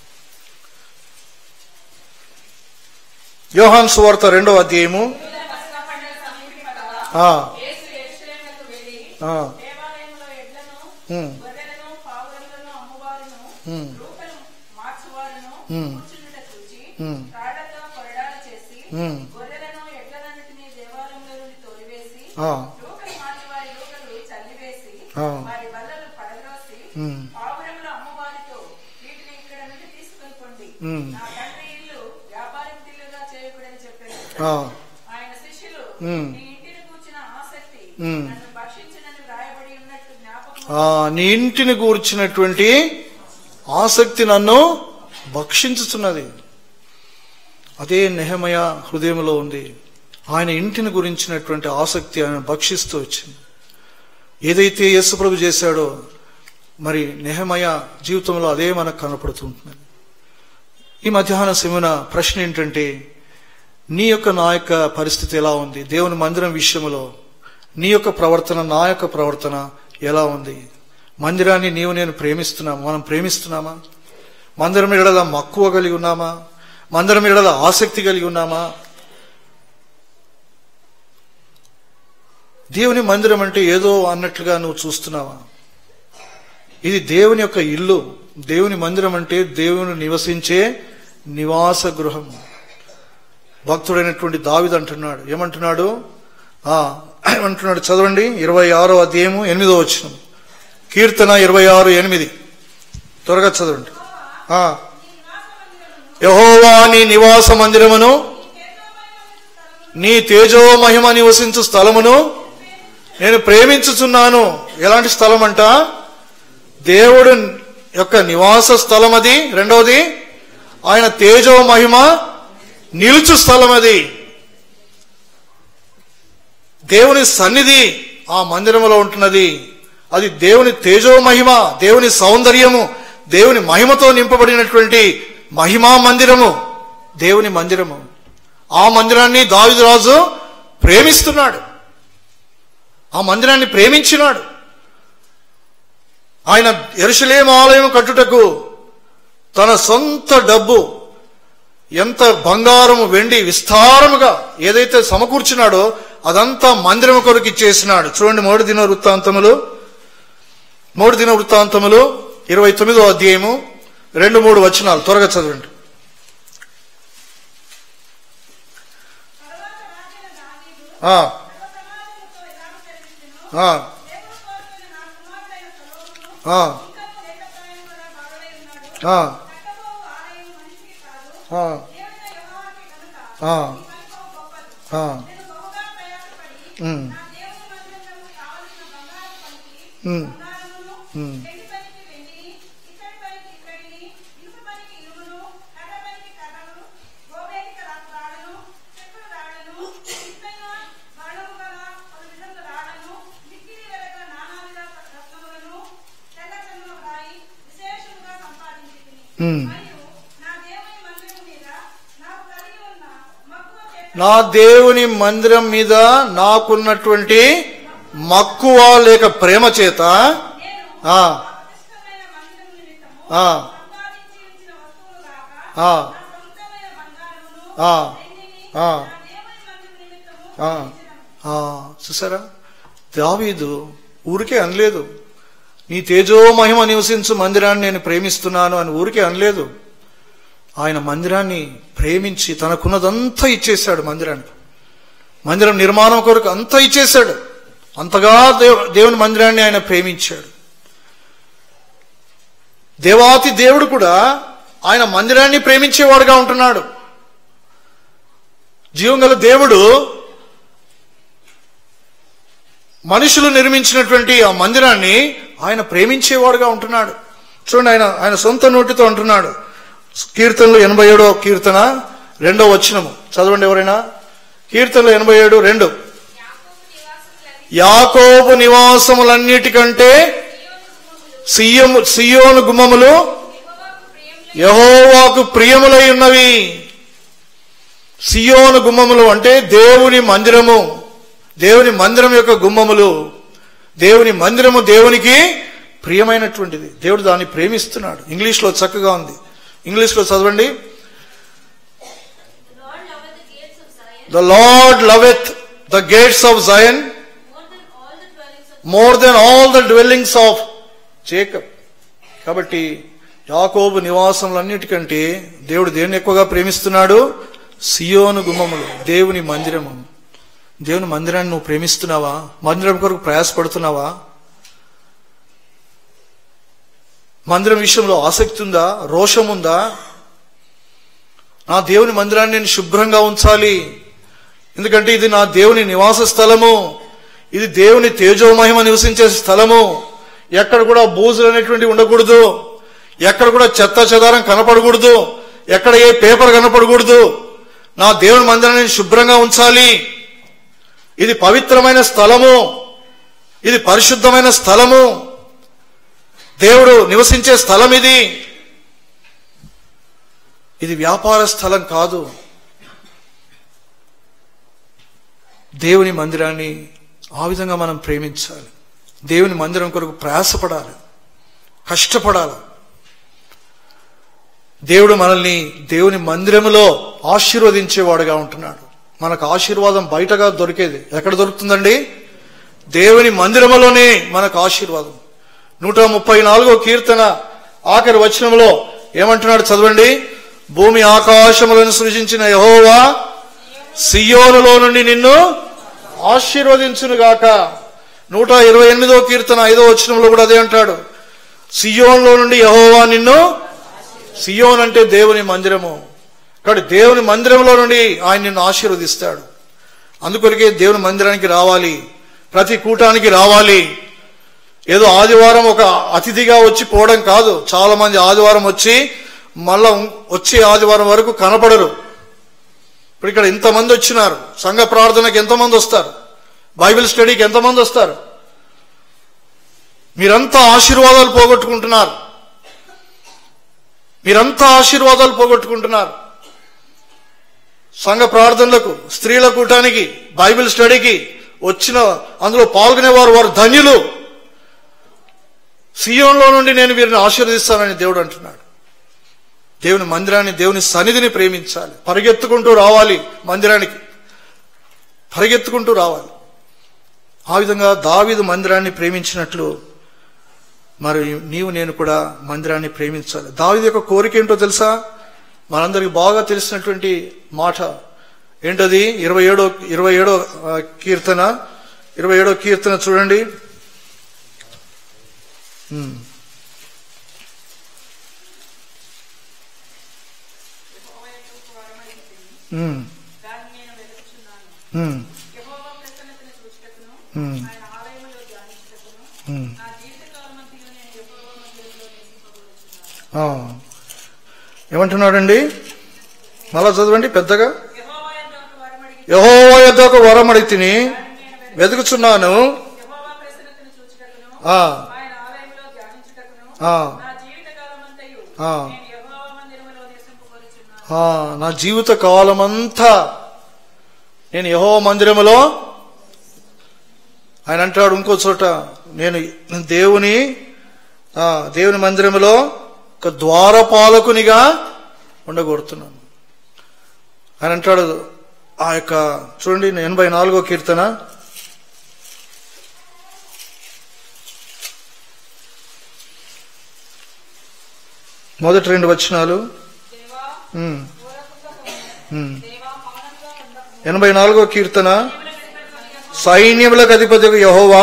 యోహాన్ సువార్త రెండో అధ్యాయము యూదుల పస్కా పండుగ సమీపింపగా ఆ, యేసు యెరూషలేమునకు వెళ్ళి ఆ, దేవాలయంలో ఎడ్లను ఉమ్, గొర్రెలను పావురలను అమ్మువారును ఉమ్, రూపలు మార్చువారును ఉమ్. కూర్చుండుట చూచి ఉమ్. తాళ్లతో కొరడాలు చేసి ఉమ్, గొర్రెలను ఎడ్లన్నిటినీ దేవాలయంలో నుండి తోలివేసి ఆ, రూకలు మార్చి వారి రూకలు చల్లివేసి ఆ. వారి బల్లలు పడద్రోసి ఉమ్, పావురంలో అమ్మవారితో వీటిని ఇక్కడ నుండి తీసుకొని పొండి ఉమ్. నా తండ్రి ఇల్లు వ్యాపారం తిల్లుగా చేయకూడని చెప్పాను ఆ, ఆయన శిష్యులు ఉమ్. నీ ఇంటిని కూర్చిన ఆసక్తి ఉమ్. నన్ను భక్షించనని వ్రాయబడి ఉన్నట్టు జ్ఞాపకం ఆ, నీ ఇంటిని గూర్చినటువంటి ఆసక్తి నన్ను భక్షించుతున్నది అదే నెహమయ హృదయంలో ఉంది ఆయన ఇంటిని గురించినటువంటి ఆసక్తి ఆయన భక్షిస్తూ వచ్చింది ఏదైతే యేసుప్రభు చేశాడో మరి నెహమయ జీవితంలో అదే మనకు కనపడుతుంటున్నది ఈ మధ్యాహ్న సమయన ప్రశ్న ఏంటంటే నీ యొక్క నా యొక్క పరిస్థితి ఎలా ఉంది దేవుని మందిరం విషయంలో నీ యొక్క ప్రవర్తన నా యొక్క ప్రవర్తన ఎలా ఉంది మందిరాన్ని నీవు నేను ప్రేమిస్తున్నామా మనం ప్రేమిస్తున్నామా మందిరం ఎడల మక్కువ కలిగి ఉన్నామా మందిరం ఎడల ఆసక్తి కలిగి ఉన్నామా దేవుని మందిరం అంటే ఏదో అన్నట్లుగా నువ్వు చూస్తున్నావా ఇది దేవుని యొక్క ఇల్లు దేవుని మందిరం అంటే దేవుని నివసించే నివాస గృహం భక్తుడైనటువంటి దావిద్ అంటున్నాడు ఏమంటున్నాడు ఆ ఏమంటున్నాడు చదవండి ఇరవై ఆరో అధ్యాయము ఎనిమిదో వచ్చిన కీర్తన ఇరవై ఆరు ఎనిమిది త్వరగా చదవండి ఆ యహోవా నీ నివాస మందిరమును నీ తేజో మహిమ నివసించు స్థలమును నేను ప్రేమించుచున్నాను ఎలాంటి స్థలం అంట దేవుడు యొక్క నివాస స్థలం అది రెండవది ఆయన తేజో మహిమ నిలుచు స్థలం అది దేవుని సన్నిధి ఆ మందిరములో ఉంటున్నది అది దేవుని తేజో మహిమ దేవుని సౌందర్యము దేవుని మహిమతో నింపబడినటువంటి మహిమా మందిరము దేవుని మందిరము ఆ మందిరాన్ని దావిదు రాజు ప్రేమిస్తున్నాడు ఆ మందిరాన్ని ప్రేమించినాడు ఆయన ఎరుసలేం ఆలయం కట్టుటకు తన సొంత డబ్బు ఎంత బంగారము వెండి విస్తారముగా ఏదైతే సమకూర్చున్నాడో అదంతా మందిరం కొరకు ఇచ్చేసినాడు చూడండి మూడు దిన వృత్తాంతములు మూడు దిన వృత్తాంతములు ఇరవై తొమ్మిదో అధ్యాయము రెండు మూడు వచనాలు త్వరగా చదవండి తరువాత రాజైన దావీదు ఆ, సర్వసమాజముతో ఇలాగ ప్రకటించెను. ఆ, దేవుడు కోరుకున్న నా కుమారుడైన సొలొమోను ఆ, ఇంకను ఏకప్రాయం గల బాలుడై ఉన్నాడు. ఆ, కట్టబోవు ఆలయం మనిషికి కాదు, ఆ, దేవుడైన యెహోవాకే గనుక ఆ, ఈ పని బహు గొప్పది. ఆ, నేను బహుగా ప్రయాసపడి ఉమ్, నా దేవుని మందిరమునకు కావలసిన బంగారు పనికి ఉమ్, బంగారమును, ఉమ్. వెండి పనికి వెండిని, ఇత్తడి పనికి ఇత్తడిని, ఇనుప పనికి ఇనుమును, కర్ర పనికి కర్రను, గోమేధిక రా- రాళ్లను, చెక్కుడు రాళ్లను, ఇత్తైన వర్ణము గల పలు విధముల రాళ్లను, మిక్కిలి వెలగల నానావిధ రత్నములను, తెల్ల చందన రాయి విశేషముగా సంపాదించితిని. ఉమ్. మరియు నా దేవుని మందిరము మీద నాకు కలిగి ఉన్న మక్కువ చేత నా దేవుని మందిరం మీద నాకున్నటువంటి మక్కువ లేక ప్రేమ చేత నేను ఆ, ప్రతిష్టమైన మందిరము నిమిత్తము ఆ, సంపాదించి ఉంచిన వస్తువులు గాక ఆ, నా సొంతమైన బంగారమును, ఆ, వెండిని ఆ. నా దేవుని మందిరము నిమిత్తము ఆ, ఉంచినను. ఆ, చూసారా దావీదు ఊరికే అనలేదు నీ తేజో మహిమ నివసించు మందిరాన్ని నేను ప్రేమిస్తున్నాను అని ఊరికే అనలేదు ఆయన మందిరాన్ని ప్రేమించి తనకున్నదంతా ఇచ్చేశాడు మందిరానికి మందిరం నిర్మాణం కొరకు అంతా ఇచ్చేశాడు అంతగా దేవు దేవుని మందిరాన్ని ఆయన ప్రేమించాడు దేవాతి దేవుడు కూడా ఆయన మందిరాన్ని ప్రేమించేవాడుగా ఉంటున్నాడు జీవం గల దేవుడు మనుషులు నిర్మించినటువంటి ఆ మందిరాన్ని ఆయన ప్రేమించేవాడుగా ఉంటున్నాడు చూడండి ఆయన ఆయన సొంత నోటితో అంటున్నాడు కీర్తనలు ఎనభై ఏడో కీర్తన రెండో వచనము చదవండి ఎవరైనా కీర్తనలు ఎనభై ఏడు రెండు యాకోబు నివాసములవి యాకోబు నివాసములన్నిటికంటే సియము సియోను గుమ్మములు యెహోవాకు ప్రియములై యహోవాకు ప్రియములై ఉన్నవి సియోను గుమ్మములు అంటే దేవుని మందిరము దేవుని మందిరం యొక్క గుమ్మములు దేవుని మందిరము దేవునికి ప్రియమైనటువంటిది దేవుడు దాన్ని ప్రేమిస్తున్నాడు ఇంగ్లీష్లో చక్కగా ఉంది ఇంగ్లీష్లో చదవండి The Lord loveth the gates of the Zion Lord loveth the gates of Zion more than all the dwellings more than all the of dwellings of Jacob కాబట్టి యాకోబు నివాసములన్నిటికంటే దేవుడు దేన్ని ఎక్కువగా ప్రేమిస్తున్నాడు సియోను గుమ్మములు దేవుని మందిరము దేవుని మందిరాన్ని నువ్వు ప్రేమిస్తున్నావా మందిరం కొరకు ప్రయాసపడుతున్నావా మందిరం విషయంలో ఆసక్తి ఉందా రోషం ఉందా నా దేవుని మందిరాన్ని నేను శుభ్రంగా ఉంచాలి ఎందుకంటే ఇది నా దేవుని నివాస స్థలము ఇది దేవుని తేజోమహిమ నివసించే స్థలము ఎక్కడ కూడా బూజులు అనేటువంటి ఉండకూడదు ఎక్కడ కూడా చెత్త చెదారం కనపడకూడదు ఎక్కడ ఏ పేపర్ కనపడకూడదు నా దేవుని మందిరాన్ని నేను శుభ్రంగా ఉంచాలి ఇది పవిత్రమైన స్థలము ఇది పరిశుద్ధమైన స్థలము దేవుడు నివసించే స్థలం ఇది ఇది వ్యాపార స్థలం కాదు దేవుని మందిరాన్ని ఆ విధంగా మనం ప్రేమించాలి దేవుని మందిరం కొరకు ప్రయాసపడాలి కష్టపడాలి దేవుడు మనల్ని దేవుని మందిరములో ఆశీర్వదించేవాడుగా ఉంటున్నాడు మనకు ఆశీర్వాదం బయటగా దొరికేది ఎక్కడ దొరుకుతుందండి దేవుని మందిరములోనే మనకు ఆశీర్వాదం నూట ముప్పై నాలుగో కీర్తన ఆఖరి వచనంలో ఏమంటున్నాడు చదవండి భూమి ఆకాశములను సృజించిన యహోవా సియోనులో నుండి నిన్ను ఆశీర్వదించునుగాక నూట ఇరవై ఎనిమిదో కీర్తన ఐదో వచనంలో కూడా అదే అంటాడు సియోన్లో నుండి యహోవా నిన్ను సియోన్ అంటే దేవుని మందిరము కాబట్టి దేవుని మందిరంలో నుండి ఆయన నిన్ను ఆశీర్వదిస్తాడు అందుకొరికే దేవుని మందిరానికి రావాలి ప్రతి కూటానికి రావాలి ఏదో ఆదివారం ఒక అతిథిగా వచ్చి పోవడం కాదు చాలా మంది ఆదివారం వచ్చి మళ్ళా వచ్చే ఆదివారం వరకు కనపడరు ఇప్పుడు ఇక్కడ ఇంతమంది వచ్చినారు సంఘ ప్రార్థనకి ఎంతమంది వస్తారు బైబిల్ స్టడీకి ఎంతమంది వస్తారు మీరంతా ఆశీర్వాదాలు పోగొట్టుకుంటున్నారు మీరంతా ఆశీర్వాదాలు పోగొట్టుకుంటున్నారు సంఘ ప్రార్థనలకు స్త్రీల కూటానికి బైబిల్ స్టడీకి వచ్చిన అందులో పాల్గొనేవారు వారు ధన్యులు సియోన్లో నుండి నేను వీరిని ఆశీర్వదిస్తానని దేవుడు అంటున్నాడు దేవుని మందిరాన్ని దేవుని సన్నిధిని ప్రేమించాలి పరిగెత్తుకుంటూ రావాలి మందిరానికి పరిగెత్తుకుంటూ రావాలి ఆ విధంగా దావీదు మందిరాన్ని ప్రేమించినట్లు మరి నీవు నేను కూడా మందిరాన్ని ప్రేమించాలి దావీదు యొక్క కోరిక ఏంటో తెలుసా మనందరికి బాగా తెలిసినటువంటి మాట ఏంటది ఇరవై ఏడో ఇరవై ఏడో ఆ, కీర్తన ఇరవై ఏడో కీర్తన చూడండి ఉమ్. ఉమ్, దాన్ని నేను వెతుకుచున్నాను ఉమ్, యెహోవా ప్రసన్నతను చూచుటకును ఉమ్, ఆయన ఆలయములో ధ్యానించుటకును ఉమ్. నా జీవితకాలమంతయు నేను యెహోవా మందిరంలో నివసింపబడుచున్నాను ఆ. ఏమంటున్నాడండి మళ్ళా చదవండి పెద్దగా యెహోవా యొద్ద ఒక వరం అడిగి యహోవా యొద్ద ఒక వరం అడిగితిని వెతుకుచున్నాను యెహోవా ప్రసన్నతను చూచుటకును ఆ, ఆయన ఆలయంలో ధ్యానించుటకును ఆ, నా జీవితకాలమంతయు ఆ. నేను యెహోవా మందిరములో నివసింపబడుచున్నాను ఆ, నా జీవిత కాలమంతా నేను యహో మందిరములో ఆయన అంటాడు ఇంకో చోట నేను దేవుని ఆ, దేవుని మందిరములో ఒక ద్వారపాలకునిగా ఉండగోరుతున్నాను ఆయన అంటాడు ఆ యొక్క చూడండి ఎనభై నాలుగో కీర్తన మొదటి రెండు వచనాలు దేవా ఉమ్, ఊరకుండా ఉమ్. దేవా మౌనంగా ఉండకు ఎనభై నాలుగో కీర్తన సైన్యములకు అధిపతి యహోవా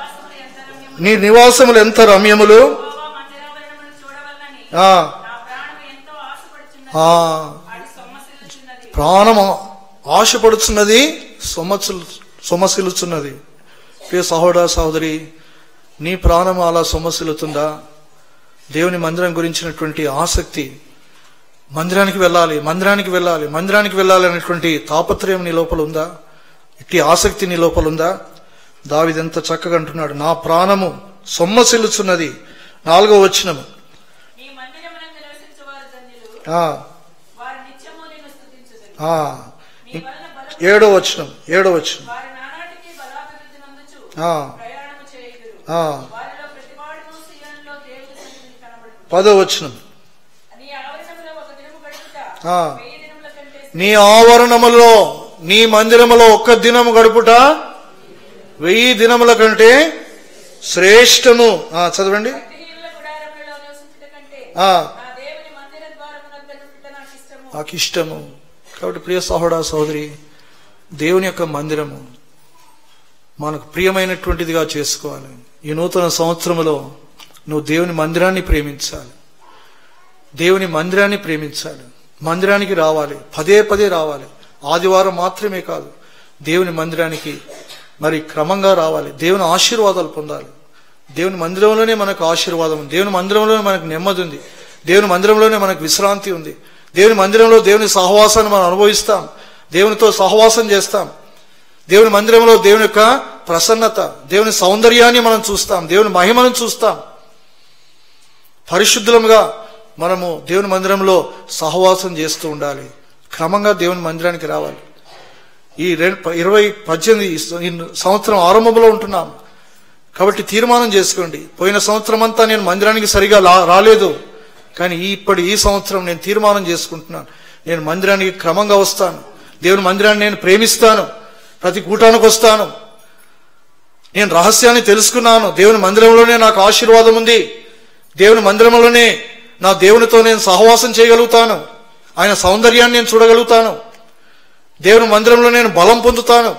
నీ నివాసములు ఎంత రమ్యములు యెహోవా మందిరావరణమును చూడవలనని ఆ, నా ప్రాణము ఎంతో ఆశపడుచున్నది ఆ, అది సొమ్మసిల్లుచున్నది ప్రాణము ఆశపడుచున్నది సొమ్మసిల్ సొమ్మసిల్లుచున్నది ప్రియ సహోదర సహోదరి నీ ప్రాణము అలా సొమ్మసిల్లుతుందా దేవుని మందిరం గురించినటువంటి ఆసక్తి మందిరానికి వెళ్ళాలి మందిరానికి వెళ్ళాలి మందిరానికి వెళ్ళాలి అనేటువంటి తాపత్రయం నీ లోపల ఉందా ఇట్టి ఆసక్తి నీ లోపల ఉందా దావిదెంత చక్కగా అంటున్నాడు నా ప్రాణము సొమ్మసిల్లుచున్నది నాలుగో వచనము నీ మందిరమునందు నివసించువారు ధన్యులు ఆ, వారు నిత్యము నిన్ను స్తుతించుదురు ఆ, నీ వలన బల ఏడో వచనం ఏడో వచనం వారు నానాటికి బలాభివృద్ధి నందుచు ఆ, ప్రయాణము చేయుదురు ఆ, వారిలో ప్రతివాడును సీయోనులో దేవుని సన్నిధిని కనబడును పదో వచనం నీ ఆవరణంలో ఒక దినము గడుపుట ఆ. వెయ్యి దినముల కంటే నీ ఆవరణములో నీ మందిరములో ఒక్క దినము గడుపుట వెయ్యి దినముల కంటే శ్రేష్టము ఆ, చదవండి భక్తిహీనుల గుడారములలో నివసించుట కంటే ఆ, నా దేవుని మందిర ద్వారమునద్ద నుండుట నాకు ఇష్టము నాకు ఇష్టము కాబట్టి ప్రియ సహోడా సహోదరి దేవుని యొక్క మందిరము మనకు ప్రియమైనటువంటిదిగా చేసుకోవాలి ఈ నూతన సంవత్సరములో నువ్వు దేవుని మందిరాన్ని ప్రేమించాలి దేవుని మందిరాన్ని ప్రేమించాలి మందిరానికి రావాలి పదే పదే రావాలి ఆదివారం మాత్రమే కాదు దేవుని మందిరానికి మరి క్రమంగా రావాలి దేవుని ఆశీర్వాదాలు పొందాలి దేవుని మందిరంలోనే మనకు ఆశీర్వాదం ఉంది దేవుని మందిరంలోనే మనకు నెమ్మది ఉంది దేవుని మందిరంలోనే మనకు విశ్రాంతి ఉంది దేవుని మందిరంలో దేవుని సహవాసాన్ని మనం అనుభవిస్తాం దేవునితో సహవాసం చేస్తాం దేవుని మందిరంలో దేవుని యొక్క ప్రసన్నత దేవుని సౌందర్యాన్ని మనం చూస్తాం దేవుని మహిమను చూస్తాం పరిశుద్ధులముగా మనము దేవుని మందిరంలో సహవాసం చేస్తూ ఉండాలి క్రమంగా దేవుని మందిరానికి రావాలి ఈ రెండు ఇరవై పద్దెనిమిది ఈ సంవత్సరం ఆరంభంలో ఉంటున్నాం కాబట్టి తీర్మానం చేసుకోండి పోయిన సంవత్సరం అంతా నేను మందిరానికి సరిగా లా- రాలేదు కానీ ఈ ఇప్పటి ఈ సంవత్సరం నేను తీర్మానం చేసుకుంటున్నాను నేను మందిరానికి క్రమంగా వస్తాను దేవుని మందిరాన్ని నేను ప్రేమిస్తాను ప్రతి కూటానికి వస్తాను నేను రహస్యాన్ని తెలుసుకున్నాను దేవుని మందిరంలోనే నాకు ఆశీర్వాదం ఉంది దేవుని మందిరంలోనే నా దేవునితో నేను సహవాసం చేయగలుగుతాను ఆయన సౌందర్యాన్ని నేను చూడగలుగుతాను దేవుని మందిరంలో నేను బలం పొందుతాను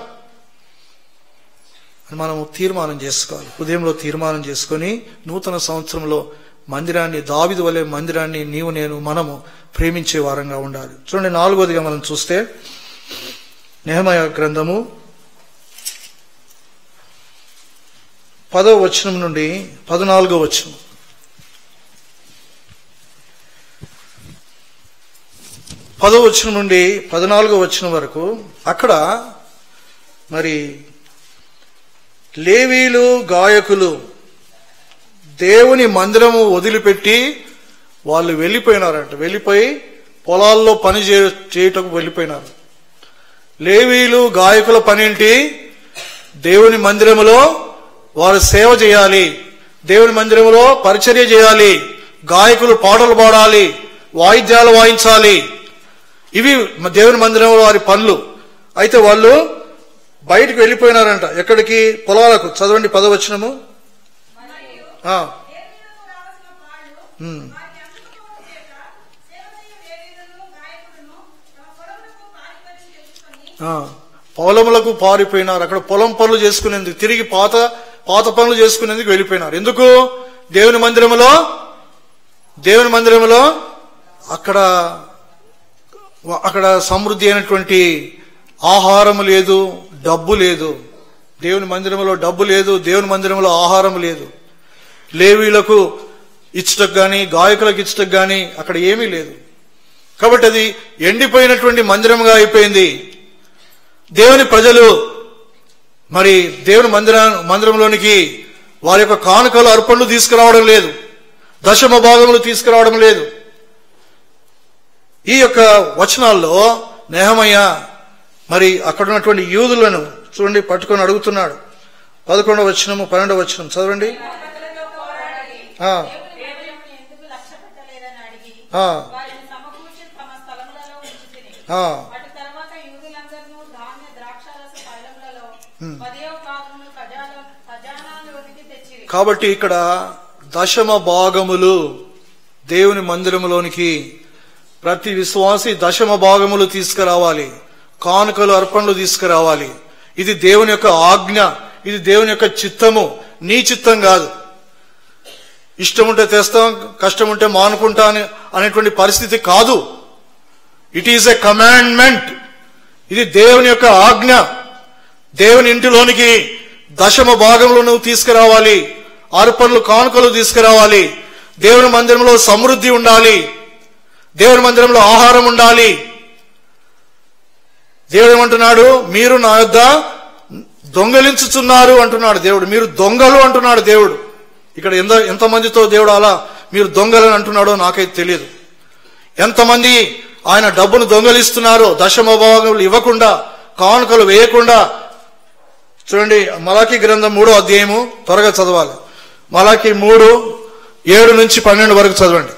అని మనము తీర్మానం చేసుకోవాలి ఉదయంలో తీర్మానం చేసుకొని నూతన సంవత్సరంలో మందిరాన్ని దావిదు వలె మందిరాన్ని నీవు నేను మనము ప్రేమించే వారంగా ఉండాలి చూడండి నాలుగోదిగా మనం చూస్తే నెహమయ గ్రంథము పదో వచనం నుండి పద్నాలుగో వచనం పదో వచనం నుండి పద్నాలుగో వచనం వరకు అక్కడ మరి లేవీలు గాయకులు దేవుని మందిరము వదిలిపెట్టి వాళ్ళు వెళ్ళిపోయినారంట వెళ్ళిపోయి పొలాల్లో పని చే చేయటకు వెళ్ళిపోయినారు లేవీలు గాయకుల పనేంటి దేవుని మందిరములో వారు సేవ చేయాలి దేవుని మందిరములో పరిచర్య చేయాలి గాయకులు పాటలు పాడాలి వాయిద్యాలు వాయించాలి ఇవి మ- దేవుని మందిరంలో వారి పనులు అయితే వాళ్ళు బయటికి వెళ్ళిపోయినారంట ఎక్కడికి పొలాలకు చదవండి పదవచనము ఆ, లేవీయులకు రావలసిన పాళ్ళు ఉమ్. వారికి అందుకుపోవడం చేత సేవకులు లేవీయులను గాయకులను తమ పొలములకు పారిపల్లి తెచ్చుకొని ఆ, పొలములకు పారిపోయినారు అక్కడ పొలం పనులు చేసుకునేందుకు తిరిగి పాత పాత పనులు చేసుకునేందుకు వెళ్ళిపోయినారు ఎందుకు దేవుని మందిరములో దేవుని మందిరములో అక్కడ అక్కడ సమృద్ధి అయినటువంటి ఆహారము లేదు డబ్బు లేదు దేవుని మందిరంలో డబ్బు లేదు దేవుని మందిరంలో ఆహారం లేదు లేవీలకు ఇచ్చటకు గాని గాయకులకు ఇచ్చటకు గాని అక్కడ ఏమీ లేదు కాబట్టి అది ఎండిపోయినటువంటి మందిరంగా అయిపోయింది దేవుని ప్రజలు మరి దేవుని మందిర మందిరంలోనికి వారి యొక్క కానుకలు అర్పణలు తీసుకురావడం లేదు దశమ భాగములు తీసుకురావడం లేదు ఈ యొక్క వచనాల్లో నెహమయ్య మరి అక్కడ ఉన్నటువంటి యూదులను చూడండి పట్టుకొని అడుగుతున్నాడు పదకొండవ వచనము పన్నెండవ వచనం చదవండి అధిపతులతో పోరాడి ఆ, దేవుని ఎందుకు లక్ష్య పెట్టలేదని అడిగి ఆ, వారిని సమకూర్చి తమ స్థలములలో ఉంచితిని ఆ. అటు తర్వాత యూదులందరూ ధాన్య ద్రాక్షారస తైలములలో పదియవ భాగమును ఖజానా ఖజానాలోనికి తెచ్చిరి కాబట్టి ఇక్కడ దశమ భాగములు దేవుని మందిరములోనికి ప్రతి విశ్వాసి దశమ భాగములు తీసుకురావాలి కానుకలు అర్పణలు తీసుకురావాలి ఇది దేవుని యొక్క ఆజ్ఞ ఇది దేవుని యొక్క చిత్తము నీ చిత్తం కాదు ఇష్టం ఉంటే తెస్తాం కష్టం ఉంటే మానుకుంటా అని అనేటువంటి పరిస్థితి కాదు ఇట్ ఈస్ ఎ కమాండ్మెంట్ ఇది దేవుని యొక్క ఆజ్ఞ దేవుని ఇంటిలోనికి దశమ భాగంలో నువ్వు తీసుకురావాలి అర్పణలు కానుకలు తీసుకురావాలి దేవుని మందిరంలో సమృద్ధి ఉండాలి దేవుని మందిరంలో ఆహారం ఉండాలి దేవుడు ఏమంటున్నాడు మీరు నా యొద్ద దొంగలించుచున్నారు అంటున్నాడు దేవుడు మీరు దొంగలు అంటున్నాడు దేవుడు ఇక్కడ ఎంత ఎంతమందితో దేవుడు అలా మీరు దొంగలని అంటున్నాడో నాకైతే తెలియదు ఎంతమంది ఆయన డబ్బును దొంగలిస్తున్నారో దశమ భాగములు ఇవ్వకుండా కానుకలు వేయకుండా చూడండి మలాకి గ్రంథం మూడో అధ్యాయము త్వరగా చదవాలి మలాకి మూడు ఏడు నుంచి పన్నెండు వరకు చదవండి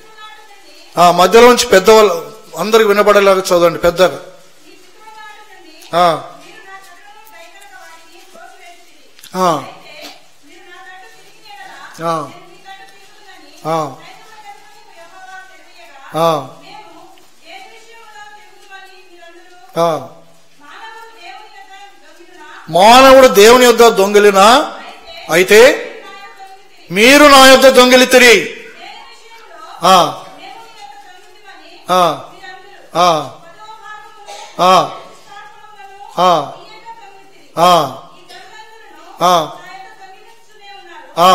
ఆ మధ్యలో నుంచి పెద్దవాళ్ళు అందరికి వినపడేలాగా చదవండి పెద్దగా ఈ చిత్రనాటి నుండి ఆ, మీరు నా చట్టంలో దయగలగ వాటిని తోసివేసిరి. ఆ, అయితే మీరు నా తట్టు తిరిగిన యెడల ఆ, నేను మీ తట్టు తిరుగుదునని ఆ, సైన్యముల అధిపతియగు యెహోవా తెలియజేయగా, ఆ, మేము ఏ విషయంలో తిరుగుదుమని మీరందరూ ఆ. మానవుడు దేవుని యొద్ద దొంగిలునా? మానవుడు దేవుని యొద్ద దొంగిలినా అయితే మీరు నా యొద్ద దొంగిలితిరి ఏ విషయంలో ఆ, మేము మీ యొద్ద దొంగిలిమని ఆ, మీరందరూ ఆ, పదో భాగమును ఆ, నిష్కాపములను ఆ, మీ యొద్ద దొంగిలితిరి. ఆ, ఈ దొంగలందరూ ఆ, నా యొద్ద దొంగిలించుతూనే ఉన్నారు. ఆ.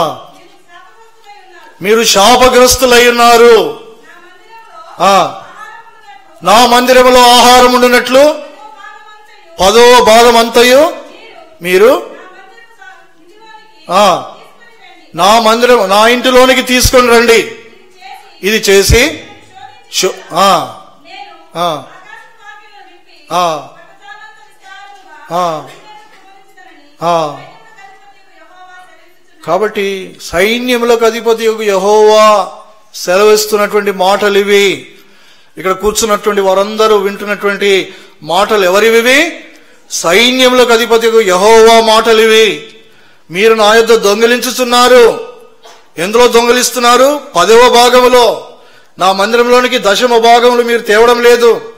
మీరు శాపగ్రస్తులై మీరు ఉన్నారు. శాపగ్రస్తులై ఉన్నారు నా మందిరంలో ఆ, ఆహారమున్నట్లు నా మందిరములో ఆహారం ఉండునట్లు భాగమంతయు పదో భాగం అంతయు మీరు నా మందిరపు సా- ఇంటిలోనికి ఆ, తీసుకొని రండి. నా మందిరం నా ఇంటిలోనికి తీసుకొని రండి ఇది చేసి ఇది చేసి శు- ఆ, నేను ఆ, ఆకాశ వాకిళ్లు విప్పి ఆ, పట్టణాలంత విస్తారముగా ఆ, మందిరమును కుమరించుదనని ఆ. సైన్యములకు అధిపతియగు యెహోవా సెలవిచ్చుచున్నాడు. కాబట్టి సైన్యములకు అధిపతి యహోవా సెలవిస్తున్నటువంటి మాటలు ఇవి ఇక్కడ కూర్చున్నటువంటి వారందరూ వింటున్నటువంటి మాటలు ఎవరివి సైన్యములకు అధిపతి యహోవా మాటలు ఇవి మీరు నా యొద్ద దొంగిలించుచున్నారు ఎందులో దొంగిలిస్తున్నారు పదవ భాగములో నా మందిరంలోనికి దశమ భాగములు మీరు తేవడం లేదు